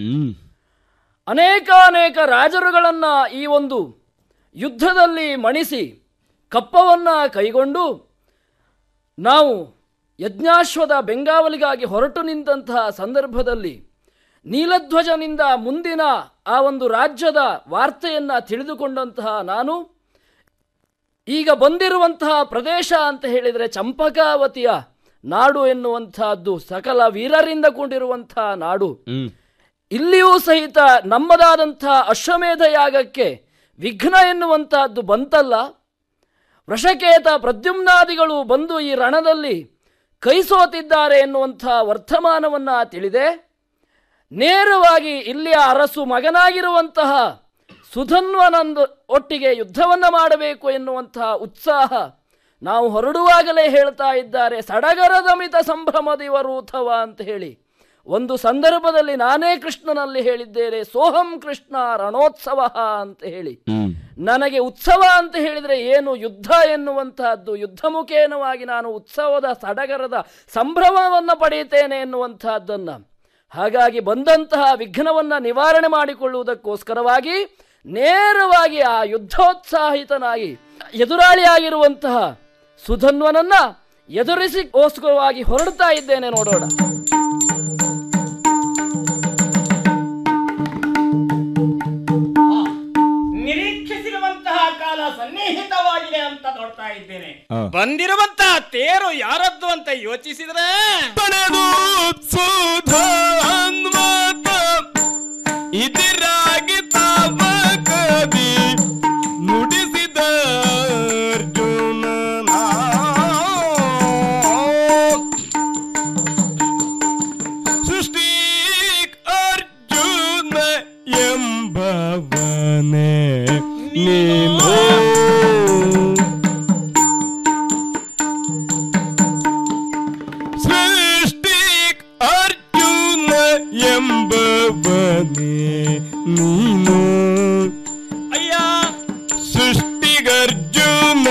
ಅನೇಕ ಅನೇಕ ರಾಜರುಗಳನ್ನ ಈ ಒಂದು ಯುದ್ಧದಲ್ಲಿ ಮಣಿಸಿ ಕಪ್ಪವನ್ನ ಕೈಗೊಂಡು ನಾವು ಯಜ್ಞಾಶ್ವದ ಬೆಂಗಾವಲಿಗಾಗಿ ಹೊರಟು ನಿಂತಹ ಸಂದರ್ಭದಲ್ಲಿ ನೀಲಧ್ವಜನಿಂದ ಮುಂದಿನ ಆ ಒಂದು ರಾಜ್ಯದ ವಾರ್ತೆಯನ್ನು ತಿಳಿದುಕೊಂಡಂತಹ ನಾನು ಈಗ ಬಂದಿರುವಂತಹ ಪ್ರದೇಶ ಅಂತ ಹೇಳಿದರೆ ಚಂಪಕಾವತಿಯ ನಾಡು ಎನ್ನುವಂತಹದ್ದು ಸಕಲ ವೀರರಿಂದ ಕೂಡಿರುವಂತಹ ನಾಡು ಇಲ್ಲಿಯೂ ಸಹಿತ ನಮ್ಮದಾದಂತಹ ಅಶ್ವಮೇಧ ಯಾಗಕ್ಕೆ ವಿಘ್ನ ಎನ್ನುವಂತಹದ್ದು ಬಂತಲ್ಲ ವೃಷಕೇತ ಪ್ರದ್ಯುಮ್ನಾದಿಗಳು ಬಂದು ಈ ರಣದಲ್ಲಿ ಕೈ ಸೋತಿದ್ದಾರೆ ಎನ್ನುವಂಥ ವರ್ತಮಾನವನ್ನು ತಿಳಿದೆ ನೇರವಾಗಿ ಇಲ್ಲಿಯ ಅರಸು ಮಗನಾಗಿರುವಂತಹ ಸುಧನ್ವನಂದು ಒಟ್ಟಿಗೆ ಯುದ್ಧವನ್ನು ಮಾಡಬೇಕು ಎನ್ನುವಂತಹ ಉತ್ಸಾಹ ನಾವು ಹೊರಡುವಾಗಲೇ ಹೇಳ್ತಾ ಇದ್ದಾರೆ ಸಡಗರದ ಮಿತ ಸಂಭ್ರಮದಿವರೂಥವ ಅಂತ ಹೇಳಿ ಒಂದು ಸಂದರ್ಭದಲ್ಲಿ ನಾನೇ ಕೃಷ್ಣನಲ್ಲಿ ಹೇಳಿದ್ದೇನೆ ಸೋಹಂ ಕೃಷ್ಣ ರಣೋತ್ಸವ ಅಂತ ಹೇಳಿ ನನಗೆ ಉತ್ಸವ ಅಂತ ಹೇಳಿದರೆ ಏನು ಯುದ್ಧ ಎನ್ನುವಂತಹದ್ದು ಯುದ್ಧ ಮುಖೇನವಾಗಿ ನಾನು ಉತ್ಸವದ ಸಡಗರದ ಸಂಭ್ರಮವನ್ನು ಪಡೆಯುತ್ತೇನೆ ಎನ್ನುವಂತಹದ್ದನ್ನು ಹಾಗಾಗಿ ಬಂದಂತಹ ವಿಘ್ನವನ್ನು ನಿವಾರಣೆ ಮಾಡಿಕೊಳ್ಳುವುದಕ್ಕೋಸ್ಕರವಾಗಿ ನೇರವಾಗಿ ಆ ಯುದ್ಧೋತ್ಸಾಹಿತನಾಗಿ ಎದುರಾಳಿಯಾಗಿರುವಂತಹ ಸುಧನ್ವನನ್ನ ಎದುರಿಸಿಗೋಸ್ಕರವಾಗಿ ಹೊರಡ್ತಾ ಇದ್ದೇನೆ ನೋಡೋಣ ನಿರೀಕ್ಷಿಸಿರುವಂತಹ ಕಾಲ ಸನ್ನಿಹಿತವಾಗಿದೆ ಅಂತ ನೋಡ್ತಾ ಇದ್ದೇನೆ ಹಾ. ಬಂದಿರುವಂತಹ ತೇರು ಯಾರದ್ದು ಅಂತ ಯೋಚಿಸಿದ್ರೆ ಇದರಾಗಿ ತಾವ ಕವಿ ನುಡಿಸಿದ ಅರ್ಜುನನ ಸೃಷ್ಟಿ ಅರ್ಜುನ ಎಂಬವನೇ ನೀನು ಸೃಷ್ಟಿ ಅರ್ಜುನ ಎಂಬವನೇ ನೀನು ಅಯ್ಯ ಸೃಷ್ಟಿಗರ್ಜುನ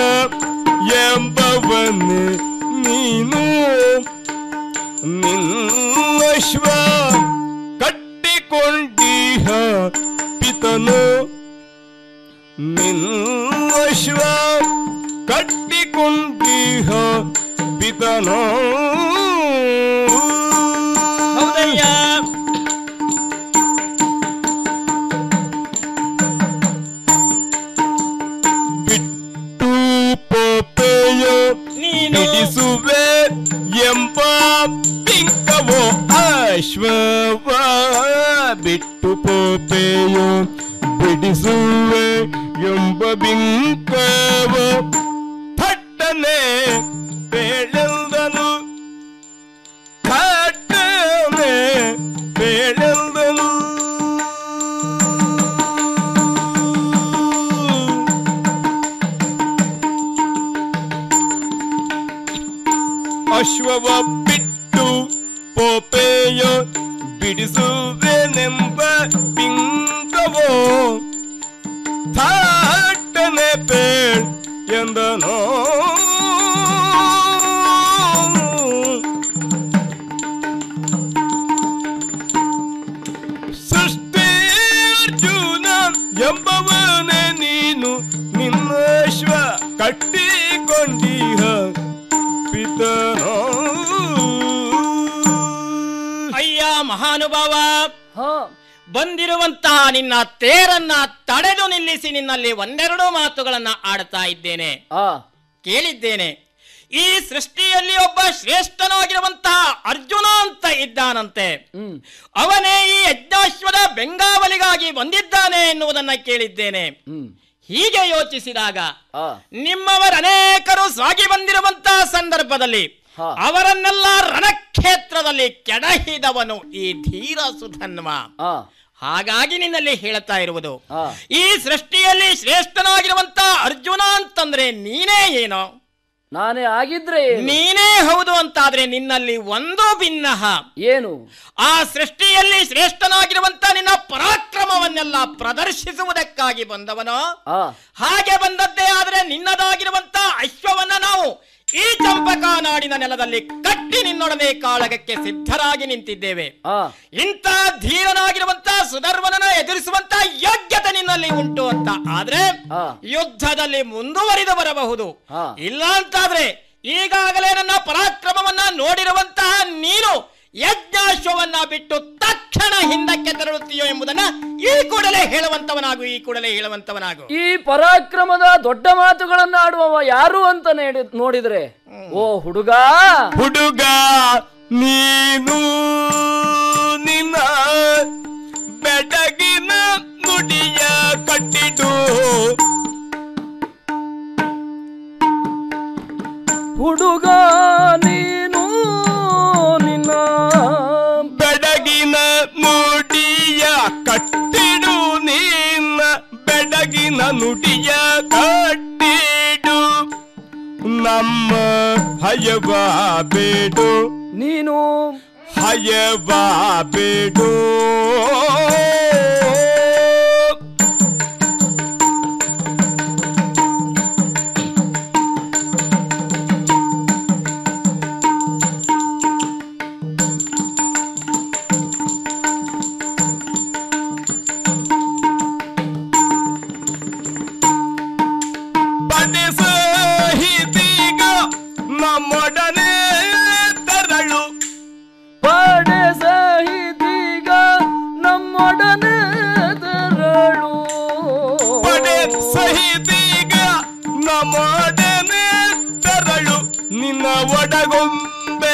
ಎಂಬವನೇ ನೀನು ನಿನ್ನಶ್ವ ಕಟ್ಟಿಕೊಂಡಿಹ ಪಿತನು ನಿನ್ನಶ್ವ ಕಟ್ಟಿಕೊಂಡಿಹ ಪಿತನು ಹೌದಯ್ಯ ಬಿಟ್ಟು ಪೋಪೆಯ ಬಿಡಿಸುವೆ ಎಂಬ ಪಿಂಕವೋ ಅಶ್ವವ ಬಿಟ್ಟು ಪೋಪೆಯೋ ಬಿಡಿಸುವೆ ಎಂಬ ಬಿಂಕವ ಥಟ್ಟನೆ ಬೇಳೆಲ್ದನು ಥಟ್ಟನೆ ಬೇಳೆಲ್ದನು ಅಶ್ವವ ಬಿಟ್ಟು ಪೋಪೆಯ ಬಿಡಿಸುವೆನೆಂಬ ಪಿಂಕವೋ ಥಾಟನೆ ಪೇಳ್ ಎಂದನೋ ಸೃಷ್ಟಿ ಅರ್ಜುನ ಎಂಬವನೇ ನೀನು ನಿನ್ನಶ್ವ ಕಟ್ಟಿಕೊಂಡಿಹ ಪಿತನೋ ಅಯ್ಯ ಮಹಾನುಭಾವ ಬಂದಿರುವಂತಹ ನಿನ್ನ ತೇರನ್ನ ತಡೆದು ನಿಲ್ಲಿಸಿ ನಿನ್ನಲ್ಲಿ ಒಂದೆರಡು ಮಾತುಗಳನ್ನ ಆಡ್ತಾ ಇದ್ದೇನೆ ಕೇಳಿದ್ದೇನೆ ಈ ಸೃಷ್ಟಿಯಲ್ಲಿ ಒಬ್ಬ ಶ್ರೇಷ್ಠನಾಗಿರುವಂತಹ ಅರ್ಜುನ ಅಂತ ಇದ್ದಾನಂತೆ ಅವನೇ ಈ ಯಜ್ಞಾಶ್ವದ ಬೆಂಗಾವಲಿಗಾಗಿ ಬಂದಿದ್ದಾನೆ ಎನ್ನುವುದನ್ನ ಕೇಳಿದ್ದೇನೆ ಹೀಗೆ ಯೋಚಿಸಿದಾಗ ನಿಮ್ಮವರ ಅನೇಕರು ಸಾಗಿ ಬಂದಿರುವಂತಹ ಸಂದರ್ಭದಲ್ಲಿ ಅವರನ್ನೆಲ್ಲ ರಣಕ್ಷೇತ್ರದಲ್ಲಿ ಕೆಡಹಿದವನು ಈ ಧೀರ ಸುಧನ್ವ ಹಾಗಾಗಿ ನಿನ್ನಲ್ಲಿ ಹೇಳ್ತಾ ಇರುವುದು ಈ ಸೃಷ್ಟಿಯಲ್ಲಿ ಶ್ರೇಷ್ಠನಾಗಿರುವಂತ ಅರ್ಜುನ ಅಂತಂದ್ರೆ ನೀನೇ ಏನೋ ನಾನೇ ಆಗಿದ್ರೆ ಏನು? ನೀನೇ ಹೌದು ಅಂತಾದ್ರೆ ನಿನ್ನಲ್ಲಿ ಒಂದು ಭಿನ್ನಹ ಏನು ಆ ಸೃಷ್ಟಿಯಲ್ಲಿ ಶ್ರೇಷ್ಠನಾಗಿರುವಂತ ನಿನ್ನ ಪರಾಕ್ರಮವನ್ನೆಲ್ಲ ಪ್ರದರ್ಶಿಸುವುದಕ್ಕಾಗಿ ಬಂದವನು ಹಾಗೆ ಬಂದದ್ದೇ ಆದ್ರೆ ನಿನ್ನದಾಗಿರುವಂತ ಅಶ್ವವನ್ನ ನಾವು ಈ ಚಂಪಕಾ ನಾಡಿನ ನೆಲದಲ್ಲಿ ಕಟ್ಟಿ ನಿನ್ನೊಡನೆ ಕಾಳಗಕ್ಕೆ ಸಿದ್ಧರಾಗಿ ನಿಂತಿದ್ದೇವೆ ಇಂಥ ಧೀರನಾಗಿರುವಂತ ಸುಧರ್ವನನ ಎದುರಿಸುವಂತ ಯೋಗ್ಯತೆ ನಿನ್ನಲ್ಲಿ ಉಂಟು ಅಂತ ಆದ್ರೆ ಯುದ್ಧದಲ್ಲಿ ಮುಂದುವರಿದು ಬರಬಹುದು ಇಲ್ಲ ಅಂತಾದ್ರೆ ಈಗಾಗಲೇ ನನ್ನ ಪರಾಕ್ರಮವನ್ನ ನೋಡಿರುವಂತಹ ನೀನು ಯಜ್ಞಾಶ್ವವನ್ನ ಬಿಟ್ಟು ತಕ್ಷಣ ಕ್ಷಣ ಹಿಂದಕ್ಕೆ ತೆರಳುತ್ತೀಯೋ ಎಂಬುದನ್ನ ಈ ಕೂಡಲೇ ಹೇಳುವಂತವನಾಗು ಈ ಕೂಡಲೇ ಹೇಳುವಂತವನಾಗು ಈ ಪರಾಕ್ರಮದ ದೊಡ್ಡ ಮಾತುಗಳನ್ನ ಆಡುವವ ಯಾರು ಅಂತ ನೇಡಿ- ನೋಡಿದ್ರೆ ಓ ಹುಡುಗ ಹುಡುಗ ನೀನು ನಿನ್ನ ಬೆಡಗಿನ ನುಡಿಯ ಕಟ್ಟಿಡು ಹುಡುಗ ನೀನು ನಿನ್ನ ಬೆಡಗಿನ ನುಡಿಯ ಕಟ್ಟಿಡು ನಿನ್ನ ಬೆಡಗಿನ ನುಡಿಯ ಕಟ್ಟಿಡು ನಮ್ಮ ಹಯವ ಬೇಡು ನೀನು ಹಯವ ಬೇಡು ಪಡೆಸಹಿದೀಗ ನಮ್ಮೊಡನೆ ತರಳು ಪಡೆ ಸಹಿತೀಗ ನಮ್ಮೊಡನೆ ತೆರಳು ಪಡೆ ಸಹಿದೀಗ ನಮ್ಮೊಡನೆ ತರಳು ನಿನ್ನ ಒಡಗೊಂಬೆ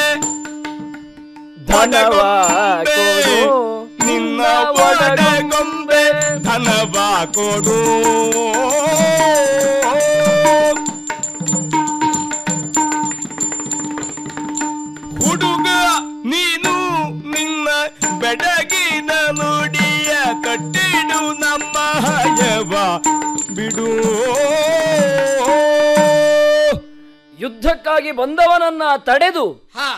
ಧನವ ಒಡಗೊಂಬೆ, ಕೊಡು ನಿನ್ನ ಒಡಗೊಂಬೆ ಧನವ ಕೊಡು ಹುಡುಗ ನೀನು ನಿನ್ನ ಬೆಡಗಿನ ನುಡಿಯ ಕಟ್ಟಿಡು ನಮ್ಮ ಹಯವ ಬಿಡು ಯುದ್ಧಕ್ಕಾಗಿ ಬಂದವನನ್ನ ತಡೆದು ಹಾ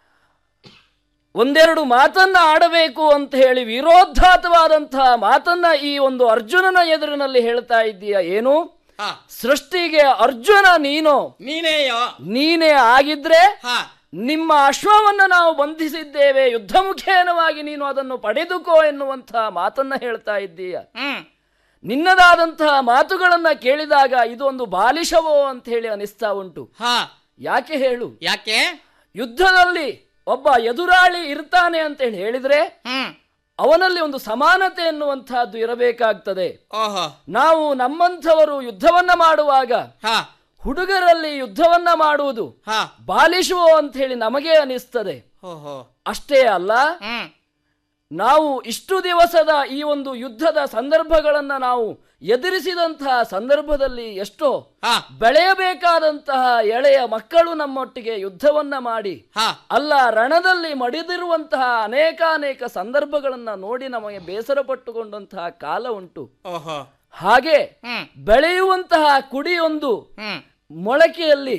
ಒಂದೆರಡು ಮಾತನ್ನ ಆಡಬೇಕು ಅಂತ ಹೇಳಿ ವಿರೋಧಾತವಾದಂತಹ ಮಾತನ್ನ ಈ ಒಂದು ಅರ್ಜುನನ ಎದುರಿನಲ್ಲಿ ಹೇಳ್ತಾ ಇದ್ದೀಯ ಏನು ಹಾ ಸೃಷ್ಟಿಗೆ ಅರ್ಜುನ ನೀನು ನೀನೇಯೋ ನೀನೇ ಆಗಿದ್ರೆ ಹಾ ನಿಮ್ಮ ಅಶ್ವವನ್ನ ನಾವು ಬಂಧಿಸಿದ್ದೇವೆ ಯುದ್ಧ ಮುಖೇನವಾಗಿ ನೀನು ಅದನ್ನು ಪಡೆದುಕೋ ಎನ್ನುವಂತಹ ಮಾತನ್ನ ಹೇಳ್ತಾ ಇದ್ದೀಯ ಹ್ಮ್ ನಿನ್ನದಾದಂತಹ ಮಾತುಗಳನ್ನ ಕೇಳಿದಾಗ ಇದು ಒಂದು ಬಾಲಿಶವೋ ಅಂತ ಹೇಳಿ ಅನಿಸ್ತಾ ಉಂಟು ಹಾ ಯಾಕೆ ಹೇಳು ಯಾಕೆ ಯುದ್ಧದಲ್ಲಿ ಒಬ್ಬ ಎದುರಾಳಿ ಇರ್ತಾನೆ ಅಂತ ಹೇಳಿ ಹೇಳಿದ್ರೆ ಹ್ಮ್ ಅವನಲ್ಲಿ ಒಂದು ಸಮಾನತೆ ಎನ್ನುವಂತಹದ್ದು ಇರಬೇಕಾಗ್ತದೆ ಓಹೋ ನಾವು ನಮ್ಮಂಥವರು ಯುದ್ಧವನ್ನ ಮಾಡುವಾಗ ಹಾ ಹುಡುಗರಲ್ಲಿ ಯುದ್ಧವನ್ನ ಮಾಡುವುದು ಹಾ ಬಾಲಿಶುವೋ ಅಂತ ಹೇಳಿ ನಮಗೆ ಅನಿಸ್ತದೆ ಓಹೋ ಅಷ್ಟೇ ಅಲ್ಲ ಹ್ಮ್ ನಾವು ಇಷ್ಟು ದಿವಸದ ಈ ಒಂದು ಯುದ್ಧದ ಸಂದರ್ಭಗಳನ್ನ ನಾವು ಎದುರಿಸಿದಂತಹ ಸಂದರ್ಭದಲ್ಲಿ ಎಷ್ಟೋ ಹಾ ಬೆಳೆಯಬೇಕಾದಂತಹ ಎಳೆಯ ಮಕ್ಕಳು ನಮ್ಮೊಟ್ಟಿಗೆ ಯುದ್ಧವನ್ನ ಮಾಡಿ ಹಾ ಅಲ್ಲ ರಣದಲ್ಲಿ ಮಡಿದಿರುವಂತಹ ಅನೇಕಾನೇಕ ಸಂದರ್ಭಗಳನ್ನ ನೋಡಿ ನಮಗೆ ಬೇಸರ ಪಟ್ಟುಕೊಂಡಂತಹ ಕಾಲ ಉಂಟು ಓಹೋ ಹಾಗೆ ಹ್ಮ್ ಬೆಳೆಯುವಂತಹ ಕುಡಿಯೊಂದು ಹ್ಮ್ ಮೊಳಕೆಯಲ್ಲಿ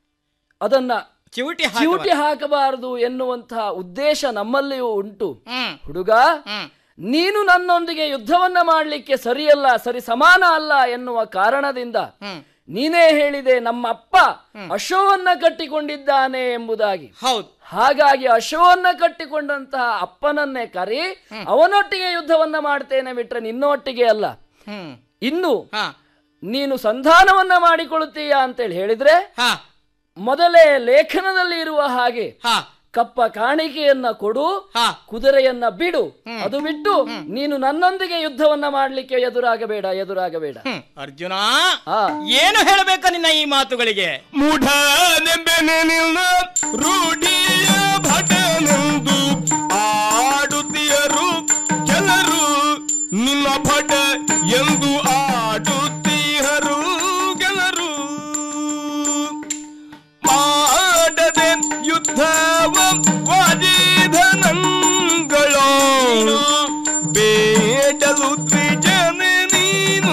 ಅದನ್ನ ಚಿವುಟಿ ಚಿವುಟಿ ಹಾಕಬಾರದು ಎನ್ನುವಂತಹ ಉದ್ದೇಶ ನಮ್ಮಲ್ಲಿಯೂ ಉಂಟು ಹ್ಮ್ ಹುಡುಗ ಹ್ಮ್ ನೀನು ನನ್ನೊಂದಿಗೆ ಯುದ್ಧವನ್ನ ಮಾಡಲಿಕ್ಕೆ ಸರಿಯಲ್ಲ ಸರಿ ಸಮಾನ ಅಲ್ಲ ಎನ್ನುವ ಕಾರಣದಿಂದ ಹ್ಮ್ ನೀನೇ ಹೇಳಿದೆ ನಮ್ಮ ಅಪ್ಪ ಅಶ್ವವನ್ನ ಕಟ್ಟಿಕೊಂಡಿದ್ದಾನೆ ಎಂಬುದಾಗಿ ಹೌದು ಹಾಗಾಗಿ ಅಶ್ವವನ್ನ ಕಟ್ಟಿಕೊಂಡಂತಹ ಅಪ್ಪನನ್ನೇ ಕರಿ ಅವನೊಟ್ಟಿಗೆ ಯುದ್ಧವನ್ನ ಮಾಡ್ತೇನೆ ಬಿಟ್ರೆ ನಿನ್ನೊಟ್ಟಿಗೆ ಅಲ್ಲ ಹ್ಮ್ ಇನ್ನು ಹಾ ನೀನು ಸಂಧಾನವನ್ನ ಮಾಡಿಕೊಳ್ಳುತ್ತೀಯಾ ಅಂತೇಳಿ ಹೇಳಿದ್ರೆ ಹಾ ಮೊದಲೇ ಲೇಖನದಲ್ಲಿ ಇರುವ ಹಾಗೆ ಹಾ ಕಪ್ಪ ಕಾಣಿಕೆಯನ್ನ ಕೊಡು ಹಾ ಕುದುರೆಯನ್ನ ಬಿಡು ಅದು ಬಿಟ್ಟು ನೀನು ನನ್ನೊಂದಿಗೆ ಯುದ್ಧವನ್ನ ಮಾಡ್ಲಿಕ್ಕೆ ಎದುರಾಗಬೇಡ ಎದುರಾಗಬೇಡ ಹ್ಮ್ ಅರ್ಜುನ ಆ ಏನು ಹೇಳಬೇಕು ನಿನ್ನ ಈ ಮಾತುಗಳಿಗೆ ಮೂಢನೆಂಬೆನೆ ನಿನ್ನ ರೂಢಿಯ ಭಟನೆಂದು ಆಡುತ್ತೀಯರು ಕೆಲರು ನಿನ್ನ ಭಟ ಎಂದು ಆಡುತ್ತೀಹರು ಗೆಲರು ಮಾಡದೆ ಯುದ್ಧವ ವಾಜಿಧನಂಗಳೋ ಬೇಡಲು ದ್ವಿಜನೆ ನೀನು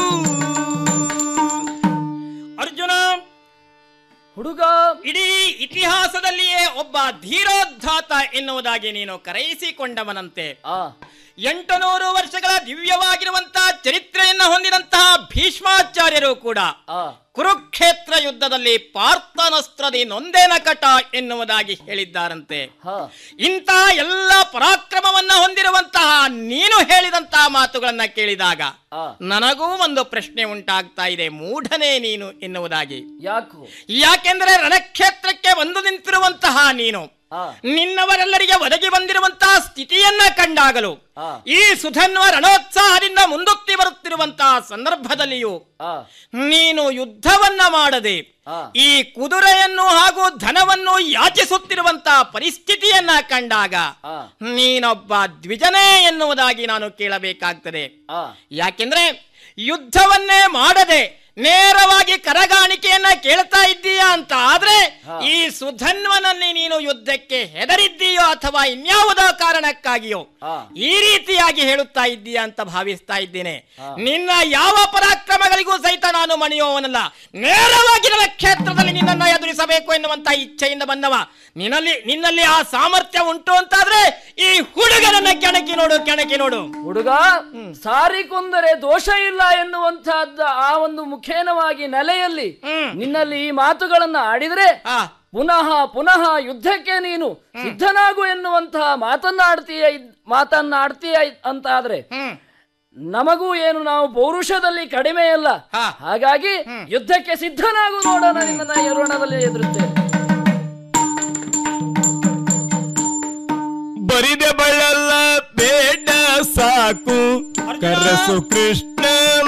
ಅರ್ಜುನ ಹುಡುಗ ಇಡೀ ಇತಿಹಾಸದಲ್ಲಿಯೇ ಒಬ್ಬ ಧೀರೋದ್ಧಾತ ಎನ್ನುವುದಾಗಿ ನೀನು ಕರೆಯಿಸಿಕೊಂಡವನಂತೆ ಆ ಎಂಟು ನೂರು ವರ್ಷಗಳ ದಿವ್ಯವಾಗಿರುವಂತಹ ಚರಿತ್ರೆಯನ್ನು ಹೊಂದಿದಂತಹ ಭೀಷ್ಮಾಚಾರ್ಯರು ಕೂಡ ಆ ಕುರುಕ್ಷೇತ್ರ ಯುದ್ಧದಲ್ಲಿ ಪಾರ್ಥನಸ್ತ್ರದಿ ನೊಂದೇನ ಕಟ ಎನ್ನುವುದಾಗಿ ಹೇಳಿದ್ದಾರಂತೆ ಹಾ ಇಂತಹ ಎಲ್ಲ ಪರಾಕ್ರಮವನ್ನ ಹೊಂದಿರುವಂತಹ ನೀನು ಹೇಳಿದಂತಹ ಮಾತುಗಳನ್ನ ಕೇಳಿದಾಗ ಆ ನನಗೂ ಒಂದು ಪ್ರಶ್ನೆ ಉಂಟಾಗ್ತಾ ಇದೆ ಮೂಢನೇ ನೀನು ಎನ್ನುವುದಾಗಿ ಯಾಕೋ ಯಾಕೆಂದರೆ ರಣಕ್ಷೇತ್ರಕ್ಕೆ ಬಂದು ನಿಂತಿರುವಂತಹ ನೀನು ಆ ನಿನ್ನವರೆಲ್ಲರಿಗೆ ಒದಗಿ ಬಂದಿರುವಂತಹ ಸ್ಥಿತಿ ಸ್ಥಿತಿಯನ್ನ ಕಂಡಾಗಲು ಈ ಸುಧನ್ವ ರಣೋತ್ಸಾಹದಿಂದ ಮುಂದೊತ್ತಿ ಬರುತ್ತಿರುವಂತಹ ಸಂದರ್ಭದಲ್ಲಿಯೂ ನೀನು ಯುದ್ಧವನ್ನ ಮಾಡದೆ ಈ ಕುದುರೆಯನ್ನು ಹಾಗೂ ಧನವನ್ನು ಯಾಚಿಸುತ್ತಿರುವಂತಹ ಪರಿಸ್ಥಿತಿಯನ್ನ ಕಂಡಾಗ ನೀನೊಬ್ಬ ದ್ವಿಜನೇ ಎನ್ನುವುದಾಗಿ ನಾನು ಕೇಳಬೇಕಾಗ್ತದೆ ಯಾಕೆಂದ್ರೆ ಯುದ್ಧವನ್ನೇ ಮಾಡದೆ ನೇರವಾಗಿ ಕರಗಾಣಿಕೆಯನ್ನ ಕೇಳ್ತಾ ಇದ್ದೀಯಾ ಅಂತ ಆದ್ರೆ ಈ ಸುಧನ್ವನಲ್ಲಿ ನೀನು ಯುದ್ಧಕ್ಕೆ ಹೆದರಿದ್ದೀಯೋ ಅಥವಾ ಇನ್ಯಾವುದೋ ಕಾರಣಕ್ಕಾಗಿಯೋ ಈ ರೀತಿಯಾಗಿ ಹೇಳುತ್ತಾ ಇದ್ದೀಯಾ ಅಂತ ಭಾವಿಸ್ತಾ ಇದ್ದೇನೆ ನಿನ್ನ ಯಾವ ಪರಾಕ್ರಮಗಳಿಗೂ ಸಹಿತ ನಾನು ಮಣಿಯುವವನಲ್ಲ ನೇರವಾಗಿ ನನ್ನ ಕ್ಷೇತ್ರದಲ್ಲಿ ನಿನ್ನನ್ನು ಎದುರಿಸಬೇಕು ಎನ್ನುವಂತ ಇಚ್ಛೆಯಿಂದ ಬಂದವ ನಿನ್ನಲ್ಲಿ ನಿನ್ನಲ್ಲಿ ಆ ಸಾಮರ್ಥ್ಯ ಉಂಟು ಅಂತಾದ್ರೆ ಈ ಹುಡುಗನನ್ನ ಕೆಣಕಿ ನೋಡು ಕೆಣಕಿ ನೋಡು ಹುಡುಗ ಸಾರಿಕೊಂದರೆ ದೋಷ ಇಲ್ಲ ಎನ್ನುವಂತಹದ್ದ ಆ ಒಂದು ಮುಖೇನವಾಗಿ ನೆಲೆಯಲ್ಲಿ ನಿನ್ನಲ್ಲಿ ಈ ಮಾತುಗಳನ್ನ ಆಡಿದ್ರೆ ಪುನಃ ಪುನಃ ಯುದ್ಧಕ್ಕೆ ನೀನು ಸಿದ್ಧನಾಗು ಎನ್ನುವಂತಹ ಮಾತನ್ನಾಡ್ತೀಯ ಇದ್- ಮಾತನ್ನಾಡ್ತೀಯ ಇದ್- ಅಂತ ಆದ್ರೆ ನಮಗೂ ಏನು ನಾವು ಪೌರುಷದಲ್ಲಿ ಕಡಿಮೆ ಅಲ್ಲ ಹಾಗಾಗಿ ಯುದ್ಧಕ್ಕೆ ಸಿದ್ಧನಾಗು ನೋಡೋಣ ನಿನ್ನ ರಣದಲ್ಲಿ ಎದುರುತ್ತೇನೆ ಬರಿದೆ ಬಳಲ್ಲ ಬೇಡ ಸಾಕು ಕರೆಸು ಕೃಷ್ಣನ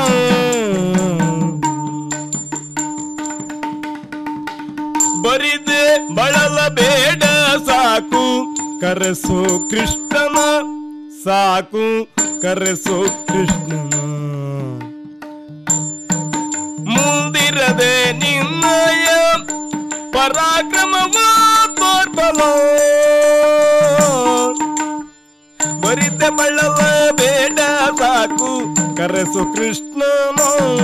ಬರಿದೆ ಬಳಲ ಬೇಡ ಸಾಕು ಕರೆಸು ಕೃಷ್ಣನ ಸಾಕು ಕರೆಸು ಕೃಷ್ಣನ ಮುಂದಿರದೆ ನಿನ್ನಯ ಪರಾಕ್ರಮವ ತೋರ್ಬಲ ಬರಿತೆ ಬಳ್ಳವ ಬೇಡ ಸಾಕು ಕರೆಸು ಕೃಷ್ಣನ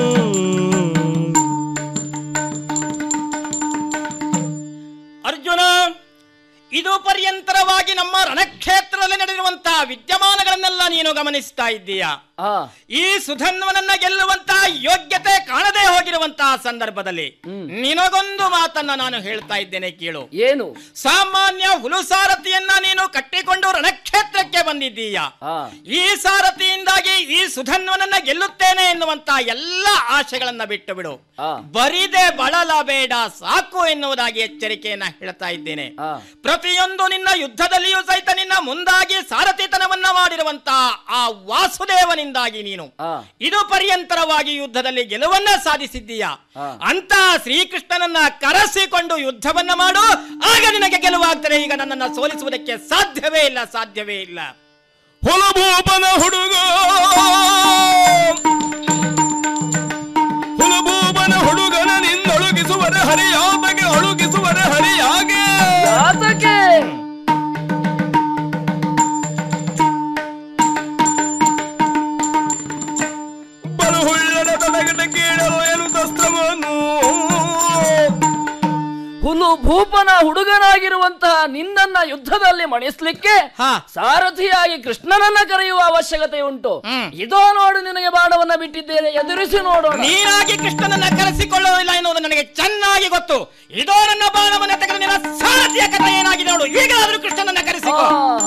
ಅರ್ಜುನ ಇದು ಪರ್ಯಂತರವಾಗಿ ನಮ್ಮ ರಣಕ್ಷೇತ್ರದಲ್ಲಿ ನಡೆದಿರುವಂತಹ ವಿದ್ಯಮಾನಗಳನ್ನೆಲ್ಲ ನೀನು ಗಮನಿಸ್ತಾ ಇದ್ದೀಯಾ ಈ ಸುಧನ್ವನನ್ನ ಗೆಲ್ಲುವಂತಹ ಯೋಗ್ಯತೆ ಕಾಣದೇ ಹೋಗಿರುವಂತಹ ಸಂದರ್ಭದಲ್ಲಿ ನಿನಗೊಂದು ಮಾತನ್ನ ನಾನು ಹೇಳ್ತಾ ಇದ್ದೇನೆ ಕೇಳು ಏನು ಸಾಮಾನ್ಯ ಹುಲು ಸಾರಥಿಯನ್ನ ನೀನು ಕಟ್ಟಿಕೊಂಡು ರಣಕ್ಷೇತ್ರಕ್ಕೆ ಬಂದಿದ್ದೀಯ ಈ ಸಾರಥಿಯಿಂದಾಗಿ ಈ ಸುಧನ್ವನನ್ನ ಗೆಲ್ಲುತ್ತೇನೆ ಎನ್ನುವಂತ ಎಲ್ಲ ಆಶೆಗಳನ್ನ ಬಿಟ್ಟು ಬಿಡು ಬರಿದೆ ಬಳಲಬೇಡ ಸಾಕು ಎನ್ನುವುದಾಗಿ ಎಚ್ಚರಿಕೆಯನ್ನ ಹೇಳ್ತಾ ಇದ್ದೇನೆ ಪ್ರತಿಯೊಂದು ನಿನ್ನ ಯುದ್ಧದಲ್ಲಿಯೂ ಸಹಿತ ನಿನ್ನ ಮುಂದಾಗಿ ಸಾರಥಿತನವನ್ನ ಮಾಡಿರುವಂತಹ ಆ ವಾಸುದೇವನಿಂದಾಗಿ ನೀನು ಇದು ಪರ್ಯಂತರವಾಗಿ ಯುದ್ಧದಲ್ಲಿ ಗೆಲುವನ್ನ ಸಾಧಿಸಿದ್ದೀಯ ಅಂತ ಶ್ರೀಕೃಷ್ಣನನ್ನ ಕರೆಸಿಕೊಂಡು ಯುದ್ಧವನ್ನ ಮಾಡು ಆಗ ನಿನಗೆ ಗೆಲುವಾಗ್ತದೆ ಈಗ ನನ್ನನ್ನ ಸೋಲಿಸುವುದಕ್ಕೆ ಸಾಧ್ಯವೇ ಇಲ್ಲ ಸಾಧ್ಯವೇ ಇಲ್ಲ ಹುಲಭೂಪನ ಹುಡುಗ ಹುಲಭೂಪನ ಹುಡುಗನ ನಿನ್ನೊಳುಗಿಸುವರ ಹರಿಯಾತಗೆ ಒಳುಗಿಸುವರ ಹರಿಯಾಗೆ ಯಾತಕ್ಕೆ ಬಲಹುಳ್ಳನ ತಡಗಟ ಕೇಳಲು ಏನು ದಸ್ತ್ರವನ್ನು ಹುಲು ಭೂಪನ ಹುಡುಗನಾಗಿರುವಂತಹ ನಿನ್ನನ್ನ ಯುದ್ಧದಲ್ಲಿ ಮಣಿಸ್ಲಿಕ್ಕೆ ಸಾರಥಿಯಾಗಿ ಕೃಷ್ಣನನ್ನ ಕರೆಯುವ ಅವಶ್ಯಕತೆ ಉಂಟು ಇದೋ ನೋಡು ನಿನಗೆ ಬಾಣವನ್ನ ಬಿಟ್ಟಿದ್ದೇನೆ ಎದುರಿಸಿ ನೋಡೋಣ ನೀನಾಗಿ ಕೃಷ್ಣನನ್ನ ಕರೆಸಿಕೊಳ್ಳುವುದಿಲ್ಲ ಎನ್ನುವುದು ನನಗೆ ಚೆನ್ನಾಗಿ ಗೊತ್ತು ಇದೋ ನನ್ನ ಬಾಣವನ್ನ ತೆಗೆದು ನಿನ್ನ ಸಾರಥಿಯ ಕಥೆ ಏನಾಗಿದೆ ನೋಡು ಈಗಲಾದ್ರೂ ಕೃಷ್ಣನನ್ನ ಕರೆಸಿಕೊ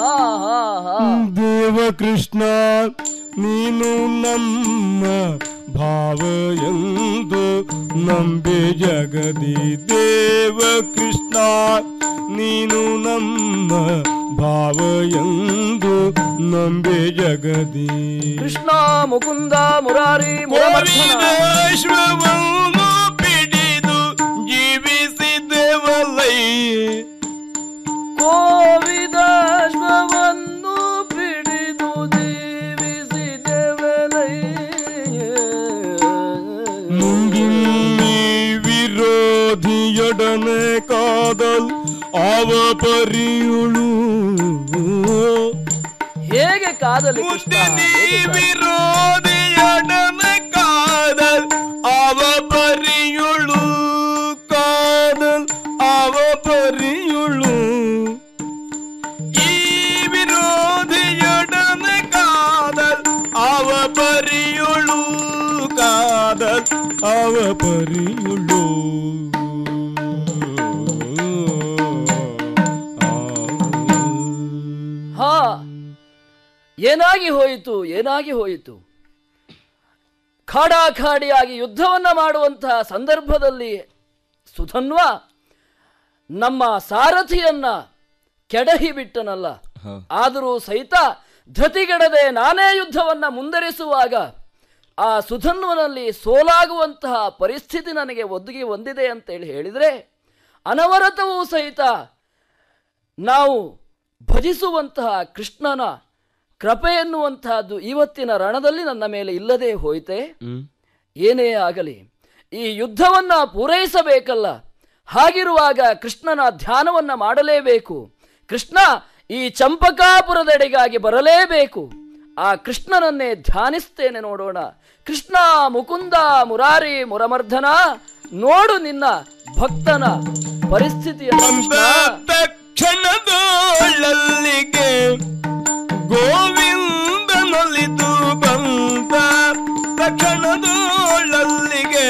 ದೇವ ಕೃಷ್ಣ ನೀನು ನಮ್ಮ ಭಾವ ಎಂದು ನಂಬೆ ಜಗದಿ ದೇವ ಕೃಷ್ಣ ನೀನು ನಮ್ಮ ಭಾವ ಎಂದು ನಂಬೆ ಜಗದಿ ಕೃಷ್ಣ ಮುಕುಂದ ಮುರಾರಿ ಮುರಮರ್ಧನ ವಿಶ್ವವನ್ನು ಪಿಡಿದು ಜೀವಿಸಿದೆವಲೈ ಕೋವಿದಾಶ್ವವನ್ನು ಪಿಡಿದು ಜೀವಿಸಿದೆವಲೈ ಮುಂಗಿಮ್ಮಿ ವಿರೋಧಿಯೊಡನೆ ಕಾದಲ್ ಆವ ಪರಿಯುಳು ಹೇಗೆ ಕಾದಲಿ ಕೃಷ್ಣ ಹೇಗೆ ಕಾದಲಿ? ವಿರೋಧಿಯೊಡನೆ ಕಾದಲ್ ಆವ ಪರಿಯುಳು ಕಾದಲ್ ಆವ ಪರಿಯುಳು ಈ ವಿರೋಧಿಯೊಡನೆ ಕಾದಲ್ ಆವ ಪರಿಯುಳು ಕಾದಲ್ ಆವ ಪರಿಯುಳು ಹಾ ಏನಾಗಿ ಹೋಯಿತು ಏನಾಗಿ ಹೋಯಿತು ಖಾಡಾಖಾಡಿಯಾಗಿ ಯುದ್ಧವನ್ನ ಮಾಡುವಂತಹ ಸಂದರ್ಭದಲ್ಲಿ ಸುಧನ್ವ ನಮ್ಮ ಸಾರಥಿಯನ್ನ ಕೆಡಹಿ ಬಿಟ್ಟನಲ್ಲ ಆದರೂ ಸಹಿತ ಧತಿಗೆಡದೆ ನಾನೇ ಯುದ್ಧವನ್ನ ಮುಂದರಿಸುವಾಗ ಆ ಸುಧನ್ವನಲ್ಲಿ ಸೋಲಾಗುವಂತಹ ಪರಿಸ್ಥಿತಿ ನನಗೆ ಒದಗಿ ಹೊಂದಿದೆ ಅಂತೇಳಿ ಹೇಳಿದರೆ ಅನವರತವೂ ಸಹಿತ ನಾವು ಭಜಿಸುವಂತಹ ಕೃಷ್ಣನ ಕೃಪೆ ಎನ್ನುವಂತಹದ್ದು ಇವತ್ತಿನ ರಣದಲ್ಲಿ ನನ್ನ ಮೇಲೆ ಇಲ್ಲದೆ ಹೋಯಿತೆ ಏನೇ ಆಗಲಿ ಈ ಯುದ್ಧವನ್ನ ಪೂರೈಸಬೇಕಲ್ಲ ಹಾಗಿರುವಾಗ ಕೃಷ್ಣನ ಧ್ಯಾನವನ್ನ ಮಾಡಲೇಬೇಕು ಕೃಷ್ಣ ಈ ಚಂಪಕಾಪುರದೆಡೆಗಾಗಿ ಬರಲೇಬೇಕು ಆ ಕೃಷ್ಣನನ್ನೇ ಧ್ಯಾನಿಸ್ತೇನೆ ನೋಡೋಣ ಕೃಷ್ಣ ಮುಕುಂದ ಮುರಾರಿ ಮುರಮರ್ಧನ ನೋಡು ನಿನ್ನ ಭಕ್ತನ ಪರಿಸ್ಥಿತಿಯನ್ನು ಕೃಷ್ಣ. ಕ್ಷಣದೊಳಲ್ಲಿಗೆ ಗೋವಿಂದನೊಲಿದು ಬಂದ ತಕ್ಷಣದೊಳಲ್ಲಿಗೆ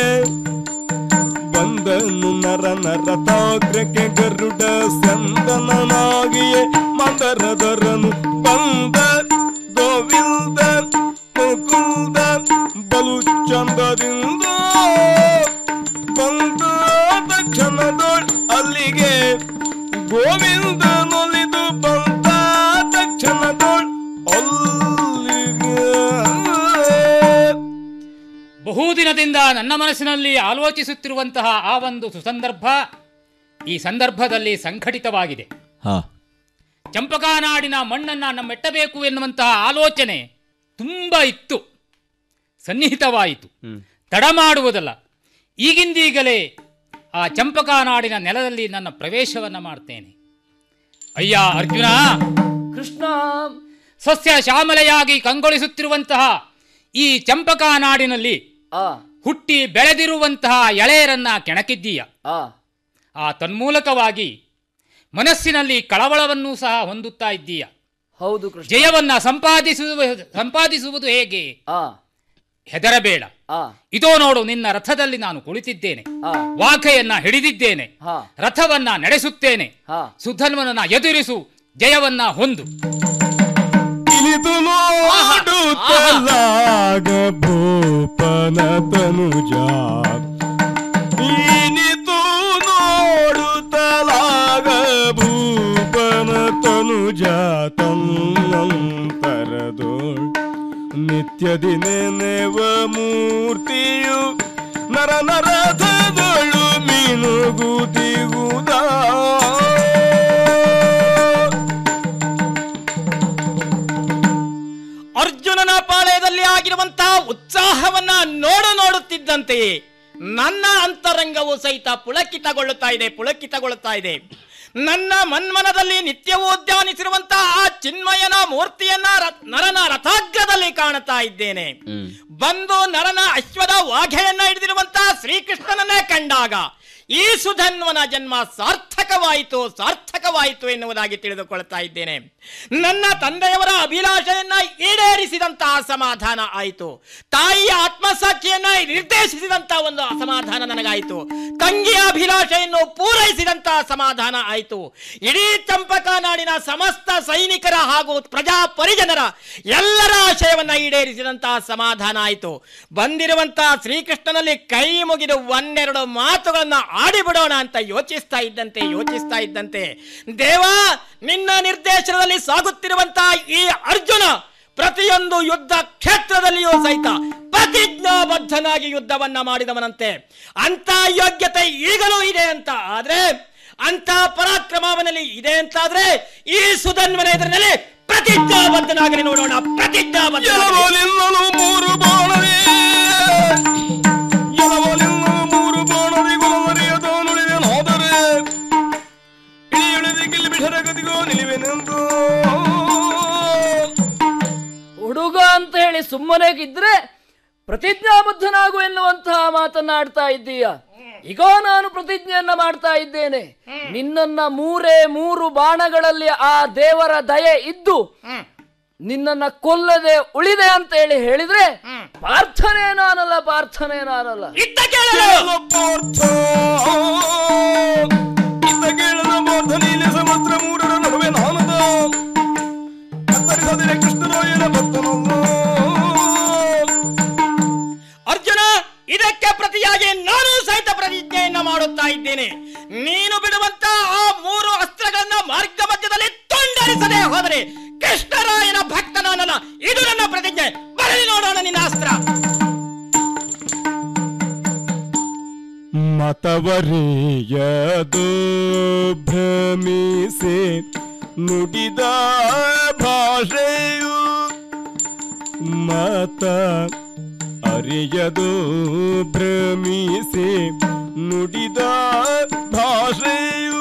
ಬಂದನು ನರ ನರ ತಾಗ್ರಕ್ಕೆ ಗರುಡ ಸಂದನನಾಗಿಯೇ ಮಂದರದರನು ಬಂದ ಗೋವಿಂದ ಮುಕುಂದ ಬಲು ಚಂದದಿಂದ ಬಂದ ತಕ್ಷಣದೊಳ್ ಅಲ್ಲಿಗೆ ಗೋವಿಂದನೊಲಿದು ಬಂದ ತಕ್ಷಣದೊಳ್ ಅಲ್ಲಿಗೆ ಬಹುದಿನದಿಂದ ನನ್ನ ಮನಸ್ಸಿನಲ್ಲಿ ಆಲೋಚಿಸುತ್ತಿರುವಂತಹ ಆ ಒಂದು ಸುಸಂದರ್ಭ ಈ ಸಂದರ್ಭದಲ್ಲಿ ಸಂಘಟಿತವಾಗಿದೆ ಹಾ ಚಂಪಕಾನಾಡಿನ ಮಣ್ಣನ್ನ ನಮ್ಮೆಟ್ಟಬೇಕು ಎನ್ನುವಂತಹ ಆಲೋಚನೆ ತುಂಬ ಇತ್ತು ಸನ್ನಿಹಿತವಾಯಿತು ತಡ ಮಾಡುವುದಲ್ಲ ಈಗಿಂದೀಗಲೇ ಆ ಚಂಪಕಾನಾಡಿನ ನೆಲದಲ್ಲಿ ನನ್ನ ಪ್ರವೇಶವನ್ನ ಮಾಡ್ತೇನೆ ಅಯ್ಯ ಅರ್ಜುನ ಕೃಷ್ಣ ಸಸ್ಯ ಶ್ಯಾಮಲೆಯಾಗಿ ಕಂಗೊಳಿಸುತ್ತಿರುವಂತಹ ಈ ಚಂಪಕಾನಾಡಿನಲ್ಲಿ ಹುಟ್ಟಿ ಬೆಳೆದಿರುವಂತಹ ಎಳೆಯರನ್ನ ಕೆಣಕಿದ್ದೀಯ ಆ ತನ್ಮೂಲಕವಾಗಿ ಮನಸ್ಸಿನಲ್ಲಿ ಕಳವಳವನ್ನೂ ಸಹ ಹೊಂದುತ್ತಾ ಇದ್ದೀಯ ಹೌದು ಕೃಷ್ಣ ಜಯವನ್ನ ಸಂಪಾದಿಸುವ ಸಂಪಾದಿಸುವುದು ಹೇಗೆ ಹೆದರಬೇಡ ಆ ಇದೋ ನೋಡು ನಿನ್ನ ರಥದಲ್ಲಿ ನಾನು ಕುಳಿತಿದ್ದೇನೆ ವಾಕೆಯನ್ನ ಹಿಡಿದಿದ್ದೇನೆ ರಥವನ್ನ ನಡೆಸುತ್ತೇನೆ ಸುಧನ್ವನನ್ನ ಎದುರಿಸು ಜಯವನ್ನ ಹೊಂದು ಇನಿತು ನೋಡುತ್ತಲಾಗ ಭೂಪನ ತನುಜ ಇನಿತು ನೋಡುತ್ತಲಾಗ ಭೂಪನ ತನುಜ ತನ್ನಂತರದೋಳ್ ನಿತ್ಯದಿ ನೆನೆವ ಮೂರ್ತಿಯು ನರ ನರಧದೊಳು ಮೀನುಗುದಿಗುದ ಅರ್ಜುನನ ಪಾಳಯದಲ್ಲಿ ಆಗಿರುವಂತಹ ಉತ್ಸಾಹವನ್ನ ನೋಡು ನೋಡುತ್ತಿದ್ದಂತೆಯೇ ನನ್ನ ಅಂತರಂಗವು ಸಹಿತ ಪುಳಕಿತಗೊಳ್ಳುತ್ತಾ ಇದೆ ಪುಳಕಿತಗೊಳ್ಳುತ್ತಾ ಇದೆ ನನ್ನ ಮನ್ಮನದಲ್ಲಿ ನಿತ್ಯವೂ ಧ್ಯಾನಿಸಿರುವಂತಹ ಆ ಚಿನ್ಮಯನ ಮೂರ್ತಿಯನ್ನ ರ- ನರನ ರಥಾಗ್ರದಲ್ಲಿ ಕಾಣುತ್ತಾ ಇದ್ದೇನೆ ಬಂದು ನರನ ಅಶ್ವದ ವಾಘೆಯನ್ನ ಹಿಡಿದಿರುವಂತಹ ಶ್ರೀಕೃಷ್ಣನನ್ನೇ ಕಂಡಾಗ ಈ ಸುಧನ್ವನ ಜನ್ಮ ಸಾರ್ಥಕವಾಯಿತು ಸಾರ್ಥಕವಾಯಿತು ಎನ್ನುವುದಾಗಿ ತಿಳಿದುಕೊಳ್ತಾ ಇದ್ದೇನೆ ನನ್ನ ತಂದೆಯವರ ಅಭಿಲಾಷೆಯನ್ನ ಈಡೇರಿಸಿದಂತಹ ಸಮಾಧಾನ ಆಯಿತು ತಾಯಿಯ ಆತ್ಮಸಾಕ್ಷಿಯನ್ನ ನಿರ್ದೇಶಿಸಿದಂತಹ ಒಂದು ಅಸಮಾಧಾನ ನನಗಾಯಿತು ತಂಗಿಯ ಅಭಿಲಾಷೆಯನ್ನು ಪೂರೈಸಿದಂತಹ ಸಮಾಧಾನ ಆಯಿತು ಇಡೀ ಚಂಪಕ ನಾಡಿನ ಸಮಸ್ತ ಸೈನಿಕರ ಹಾಗೂ ಪ್ರಜಾ ಪರಿಜನರ ಎಲ್ಲರ ಆಶಯವನ್ನ ಈಡೇರಿಸಿದಂತಹ ಸಮಾಧಾನ ಆಯಿತು ಬಂದಿರುವಂತಹ ಶ್ರೀಕೃಷ್ಣನಲ್ಲಿ ಕೈ ಮುಗಿದು ಒಂದೆರಡು ಮಾತುಗಳನ್ನ ಆಡಿಬಿಡೋಣ ಅಂತ ಯೋಚಿಸ್ತಾ ಇದ್ದಂತೆ ಯೋಚಿಸ್ತಾ ಇದ್ದಂತೆ ದೇವ ನಿನ್ನ ನಿರ್ದೇಶನದಲ್ಲಿ ಸಾಗುತ್ತಿರುವಂತಹ ಈ ಅರ್ಜುನ ಪ್ರತಿಯೊಂದು ಯುದ್ಧ ಕ್ಷೇತ್ರದಲ್ಲಿಯೂ ಸಹಿತ ಪ್ರತಿಜ್ಞಾಬದ್ಧನಾಗಿ ಯುದ್ಧವನ್ನ ಮಾಡಿದವನಂತೆ ಅಂತ ಯೋಗ್ಯತೆ ಈಗಲೂ ಇದೆ ಅಂತ ಆದ್ರೆ ಅಂತ ಪರಾಕ್ರಮ ಅವನಲ್ಲಿ ಇದೆ ಅಂತಾದ್ರೆ ಈ ಸುಧನ್ವನ ಎದುರಿನಲ್ಲಿ ಪ್ರತಿಜ್ಞಾಬದ್ಧನಾಗಲಿ ನೋಡೋಣ ಪ್ರತಿಜ್ಞಾಬದ್ಧ ಎಲವಲಿಲ್ಲಲು ಮೂರು ಬಾಣವೇ ಎಲವಲಿಲ್ಲಲು ಮೂರು ಬಾಣವಿಗಳು ಮರೆಯದ ನುಳಿವೆನಾದರೆ ಇಳಿ ಇಳಿದಿ ಗಿಲ್ಲಿ ಬಿಷರ ಗದಿಗೋ ನಿಲಿವೆನೆಂದು ಹುಡುಗ ಅಂತ ಹೇಳಿ ಸುಮ್ಮನೆಗಿದ್ರೆ ಪ್ರತಿಜ್ಞಾಬದ್ಧನಾಗು ಎನ್ನುವಂತಹ ಮಾತನ್ನಾಡ್ತಾ ಇದ್ದೀಯ ಈಗ ನಾನು ಪ್ರತಿಜ್ಞೆಯನ್ನ ಮಾಡ್ತಾ ಇದ್ದೇನೆ ನಿನ್ನನ್ನ ಮೂರೇ ಮೂರು ಬಾಣಗಳಲ್ಲಿ ಆ ದೇವರ ದಯೆ ಇದ್ದು ನಿನ್ನನ್ನ ಕೊಲ್ಲದೆ ಉಳಿದೆ ಅಂತ ಹೇಳಿ ಹೇಳಿದ್ರೆ ಪ್ರಾರ್ಥನೆ ನಾನಲ್ಲ ಪ್ರಾರ್ಥನೆ ನಾನಲ್ಲ ಕೇಳಲು ಪಾರ್ಥ ಇತ್ತ ಕೇಳದ ಪಾರ್ಥ ನೀಲಿ ಸಮಸ್ತ ಮೂರರ ನಡುವೆ ನಾನದ ಕತ್ತರಿಸದಿರೆ ಕೃಷ್ಣರಾಯನ ಭಕ್ತನಲ್ಲ ಅರ್ಜುನ ಇದಕ್ಕೆ ಪ್ರತಿಯಾಗಿ ನಾನು ಸಹಿತ ಪ್ರತಿಜ್ಞೆಯನ್ನ ಮಾಡುತ್ತಾ ಇದ್ದೇನೆ ನೀನು ಬಿಡುವಂತ ಆ ಮೂರು ಅಸ್ತ್ರಗಳನ್ನ ಮಾರ್ಗ ಮಧ್ಯದಲ್ಲಿ ತುಂಡರಿಸದೆ ಹೋದರೆ ಕೃಷ್ಣರಾಯನ ಭಕ್ತ ನಾನಲ್ಲ ಇದು ನನ್ನ ಪ್ರತಿಜ್ಞೆ ಬರಲಿ ನೋಡೋಣ ನಿನ್ನ ಅಸ್ತ್ರ ಮತವರಿಯದು ಭ್ರಮಿಸಿ ನುಡಿದ ಭಾಷೆಯು ಮತ ಅರಿಯದು ಭ್ರಮಿಸಿ ನುಡಿದ ಭಾಷೆಯು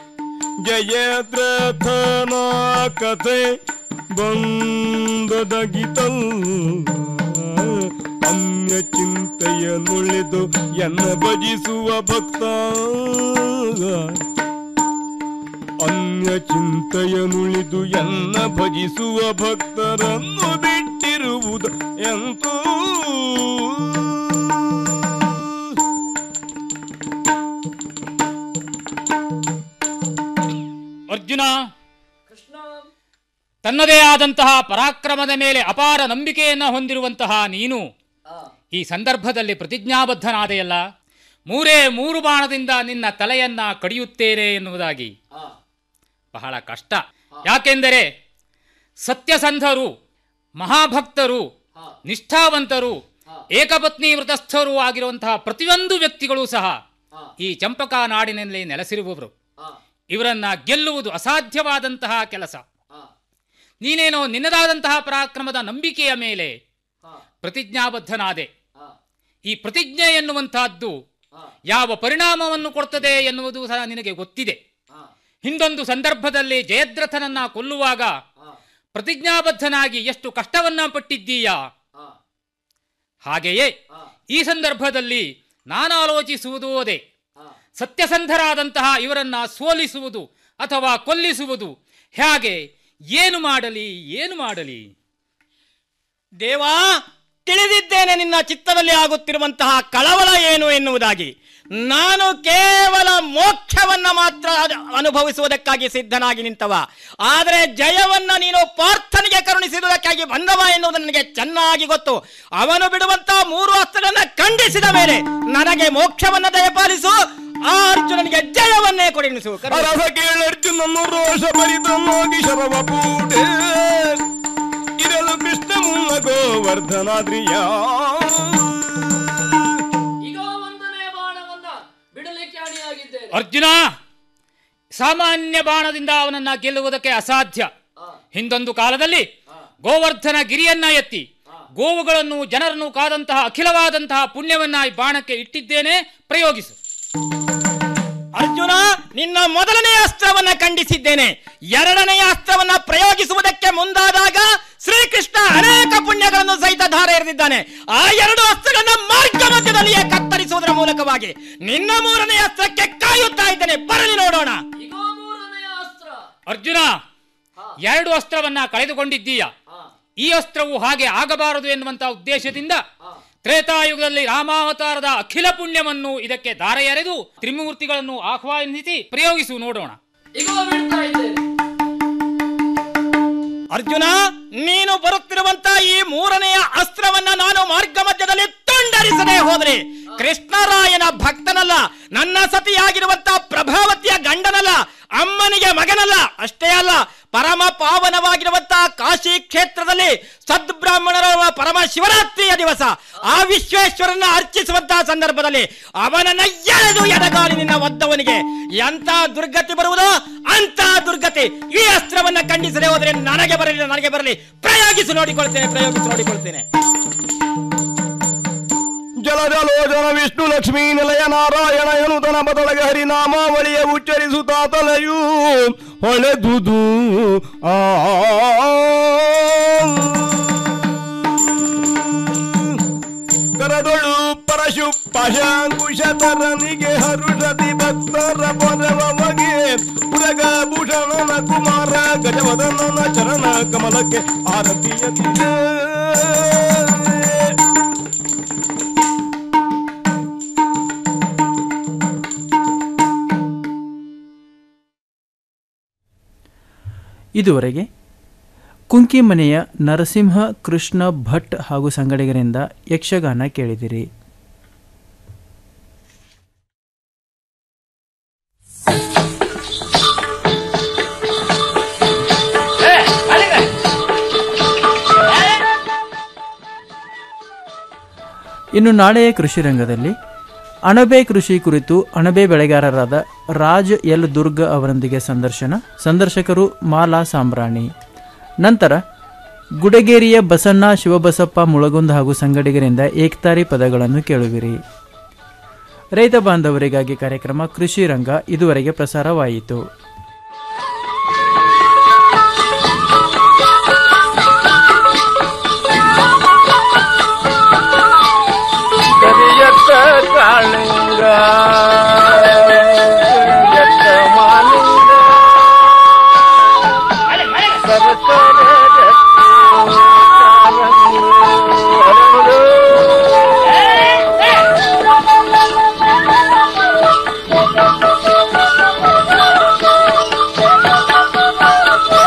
ಜಯದ್ರಥನ ಕಥೆ ಬಂದದಗಿತಲ್ಲ ಅನ್ಯ ಚಿಂತೆಯ ನುಳಿದು ಎನ್ನ ಭಜಿಸುವ ಭಕ್ತ ಅನ್ಯ ಚಿಂತೆಯ ನುಳಿದು ಎನ್ನ ಭಜಿಸುವ ಭಕ್ತರನ್ನು ಬಿಟ್ಟಿರುವುದು ಎಂತೂ ಅರ್ಜುನ ತನ್ನದೇ ಆದಂತಹ ಪರಾಕ್ರಮದ ಮೇಲೆ ಅಪಾರ ನಂಬಿಕೆಯನ್ನ ಹೊಂದಿರುವಂತಹ ನೀನು ಈ ಸಂದರ್ಭದಲ್ಲಿ ಪ್ರತಿಜ್ಞಾಬದ್ಧನಾದೆಯಲ್ಲ ಮೂರೇ ಮೂರು ಬಾಣದಿಂದ ನಿನ್ನ ತಲೆಯನ್ನ ಕಡಿಯುತ್ತೇನೆ ಎನ್ನುವುದಾಗಿ ಬಹಳ ಕಷ್ಟ ಯಾಕೆಂದರೆ ಸತ್ಯಸಂಧರು ಮಹಾಭಕ್ತರು ನಿಷ್ಠಾವಂತರು ಏಕಪತ್ನಿ ವ್ರತಸ್ಥರು ಆಗಿರುವಂತಹ ಪ್ರತಿಯೊಂದು ವ್ಯಕ್ತಿಗಳು ಸಹ ಈ ಚಂಪಕಾ ನಾಡಿನಲ್ಲಿ ನೆಲೆಸಿರುವವರು ಇವರನ್ನ ಗೆಲ್ಲುವುದು ಅಸಾಧ್ಯವಾದಂತಹ ಕೆಲಸ ನೀನೇನೋ ನಿನ್ನದಾದಂತಹ ಪರಾಕ್ರಮದ ನಂಬಿಕೆಯ ಮೇಲೆ ಪ್ರತಿಜ್ಞಾಬದ್ಧನಾದೆ ಈ ಪ್ರತಿಜ್ಞೆ ಎನ್ನುವಂತಹದ್ದು ಯಾವ ಪರಿಣಾಮವನ್ನು ಕೊಡ್ತದೆ ಎನ್ನುವುದು ಸಹ ನಿನಗೆ ಗೊತ್ತಿದೆ ಹಿಂದೊಂದು ಸಂದರ್ಭದಲ್ಲಿ ಜಯದ್ರಥನನ್ನ ಕೊಲ್ಲುವಾಗ ಪ್ರತಿಜ್ಞಾಬದ್ಧನಾಗಿ ಎಷ್ಟು ಕಷ್ಟವನ್ನ ಪಟ್ಟಿದ್ದೀಯಾ ಹಾಗೆಯೇ ಈ ಸಂದರ್ಭದಲ್ಲಿ ನಾನಾಲೋಚಿಸುವುದು ಅದೇ ಸತ್ಯಸಂಧರಾದಂತಹ ಇವರನ್ನ ಸೋಲಿಸುವುದು ಅಥವಾ ಕೊಲ್ಲಿಸುವುದು ಹೇಗೆ ಏನು ಮಾಡಲಿ ಏನು ಮಾಡಲಿ ದೇವಾ ತಿಳಿದಿದ್ದೇನೆ ನಿನ್ನ ಚಿತ್ತದಲ್ಲಿ ಆಗುತ್ತಿರುವಂತಹ ಕಳವಳ ಏನು ಎನ್ನುವುದಾಗಿ ನಾನು ಕೇವಲ ಮೋಕ್ಷವನ್ನ ಮಾತ್ರ ಅದ- ಅನುಭವಿಸುವುದಕ್ಕಾಗಿ ಸಿದ್ಧನಾಗಿ ನಿಂತವ ಆದರೆ ಜಯವನ್ನ ನೀನು ಪಾರ್ಥನಿಗೆ ಕರುಣಿಸಿರುವುದಕ್ಕಾಗಿ ಬಂದವ ಎನ್ನುವುದು ನನಗೆ ಚೆನ್ನಾಗಿ ಗೊತ್ತು ಅವನು ಬಿಡುವಂತಹ ಮೂರು ಅಸ್ತ್ರಗಳನ್ನ ಖಂಡಿಸಿದ ಮೇಲೆ ನನಗೆ ಮೋಕ್ಷವನ್ನ ದಯಪಾಲಿಸು ಆ ಅರ್ಜುನನಿಗೆ ಜಯವನ್ನೇ ಕೊಡಿಸು ಅರಸ ಕೇಳರ್ಜುನನ್ನು ರೋಷ ಭರಿತನಾಗಿ ಶರವ ಪೂಟೆ ಇದೆಲ್ಲ ಕೃಷ್ಣ ಮುನ್ನ ಗೋವರ್ಧನಾದ್ರಿಯ ಅರ್ಜುನ ಸಾಮಾನ್ಯ ಬಾಣದಿಂದ ಅವನನ್ನ ಗೆಲ್ಲುವುದಕ್ಕೆ ಅಸಾಧ್ಯ ಹಿಂದೊಂದು ಕಾಲದಲ್ಲಿ ಗೋವರ್ಧನ ಗಿರಿಯನ್ನ ಎತ್ತಿ ಗೋವುಗಳನ್ನು ಜನರನ್ನು ಕಾದಂತಹ ಅಖಿಲವಾದಂತಹ ಪುಣ್ಯವನ್ನ ಈ ಬಾಣಕ್ಕೆ ಇಟ್ಟಿದ್ದೇನೆ ಪ್ರಯೋಗಿಸು ಅರ್ಜುನ ನಿನ್ನ ಮೊದಲನೆಯ ಅಸ್ತ್ರವನ್ನ ಖಂಡಿಸಿದ್ದೇನೆ ಎರಡನೆಯ ಅಸ್ತ್ರವನ್ನ ಪ್ರಯೋಗಿಸುವುದಕ್ಕೆ ಮುಂದಾದಾಗ ಶ್ರೀಕೃಷ್ಣ ಅನೇಕ ಪುಣ್ಯಗಳನ್ನು ಸಹಿತ ಧಾರೆ ಎರೆದಿದ್ದಾನೆ ಆ ಎರಡು ಅಸ್ತ್ರಗಳನ್ನ ಮಾರ್ಗ ಮಧ್ಯದಲ್ಲಿಯೇ ಕತ್ತರಿಸುವುದರ ಮೂಲಕವಾಗಿ ನಿನ್ನ ಮೂರನೆಯ ಅಸ್ತ್ರಕ್ಕೆ ಕಾಯುತ್ತಾ ಇದ್ದೇನೆ ಬರಲಿ ನೋಡೋಣ ಅರ್ಜುನ ಎರಡು ಅಸ್ತ್ರವನ್ನ ಕಳೆದುಕೊಂಡಿದ್ದೀಯ ಈ ಅಸ್ತ್ರವು ಹಾಗೆ ಆಗಬಾರದು ಎನ್ನುವಂತಹ ಉದ್ದೇಶದಿಂದ ತ್ರೇತಾಯುಗದಲ್ಲಿ ರಾಮಾವತಾರದ ಅಖಿಲ ಪುಣ್ಯವನ್ನು ಇದಕ್ಕೆ ದಾರ ಎರೆದು ತ್ರಿಮೂರ್ತಿಗಳನ್ನು ಆಹ್ವಾನಿಸಿ ಪ್ರಯೋಗಿಸು ನೋಡೋಣ ಅರ್ಜುನ ನೀನು ಬರುತ್ತಿರುವಂತ ಈ ಮೂರನೆಯ ಅಸ್ತ್ರವನ್ನ ನಾನು ಮಾರ್ಗ ಮಧ್ಯದಲ್ಲಿ ತುಂಡರಿಸದೆ ಹೋದ್ರೆ ಕೃಷ್ಣರಾಯನ ಭಕ್ತನಲ್ಲ ನನ್ನ ಸತಿಯಾಗಿರುವಂತ ಪ್ರಭಾವತಿಯ ಗಂಡನಲ್ಲ ಅಮ್ಮನಿಗೆ ಮಗನಲ್ಲ ಅಷ್ಟೇ ಅಲ್ಲ ಪರಮ ಪಾವನವಾಗಿರುವಂತಹ ಕಾಶಿ ಕ್ಷೇತ್ರದಲ್ಲಿ ಸದ್ಬ್ರಾಹ್ಮಣರ ಪರಮ ಶಿವರಾತ್ರಿಯ ದಿವಸ ಆ ವಿಶ್ವೇಶ್ವರನ ಅರ್ಚಿಸುವಂತಹ ಸಂದರ್ಭದಲ್ಲಿ ಅವನನ್ನ ಎಳೆದು ಎಡಗಾಲಿನಿಂದ ಒದ್ದವನಿಗೆ ಎಂತ ದುರ್ಗತಿ ಬರುವುದೋ ಅಂತ ದುರ್ಗತಿ ಈ ಅಸ್ತ್ರವನ್ನ ಖಂಡಿಸದೆ ಹೋದರೆ ನನಗೆ ಬರಲಿ ನನಗೆ ಬರಲಿ ಪ್ರಯೋಗಿಸಿ ನೋಡಿಕೊಳ್ತೇನೆ ಪ್ರಯೋಗಿಸಿ ನೋಡಿಕೊಳ್ತೇನೆ ಜಲಜಲೋಚನ ವಿಷ್ಣು ಲಕ್ಷ್ಮೀ ನಿಲಯ ನಾರಾಯಣ ಎನ್ನುತನ ಬದೊಳಗೆ ಹರಿನಾಮಾವಳಿಯ ಉಚ್ಚರಿಸುತ್ತಾ ತಲೆಯು ಹೊಳೆದುದು ಆ ಕರದೊಳು ಪರಶು ಪಶಾಂಕುಶ ತರನಿಗೆ ಹರುಷತಿ ಭಕ್ತರ ಪೊರವ ಮಗೆ ಪುರಗ ಭೂಷಣನ ಕುಮಾರ ಗಜವದನನ ಚರಣ ಕಮಲಕ್ಕೆ ಆರತಿಯತಿದೆ ಇದುವರೆಗೆ ಕುಂಕಿಮನೆಯ ನರಸಿಂಹ ಕೃಷ್ಣ ಭಟ್ ಹಾಗೂ ಸಂಗಡಿಗರಿಂದ ಯಕ್ಷಗಾನ ಕೇಳಿದಿರಿ ಇನ್ನು ನಾಳೆಯ ಕೃಷಿ ರಂಗದಲ್ಲಿ ಅಣಬೆ ಕೃಷಿ ಕುರಿತು ಅಣಬೆ ಬೆಳೆಗಾರರಾದ ರಾಜ್ ಎಲ್ ದುರ್ಗ ಅವರೊಂದಿಗೆ ಸಂದರ್ಶನ ಸಂದರ್ಶಕರು ಮಾಲಾ ಸಾಂಬ್ರಾಣಿ ನಂತರ ಗುಡಗೇರಿಯ ಬಸಣ್ಣ ಶಿವಬಸಪ್ಪ ಮುಳಗುಂದ ಹಾಗೂ ಸಂಗಡಿಗರಿಂದ ಏಕ್ತಾರಿ ಪದಗಳನ್ನು ಕೇಳುವಿರಿ ರೈತ ಬಾಂಧವರಿಗಾಗಿ ಕಾರ್ಯಕ್ರಮ ಕೃಷಿ ರಂಗ ಇದುವರೆಗೆ ಪ್ರಸಾರವಾಯಿತು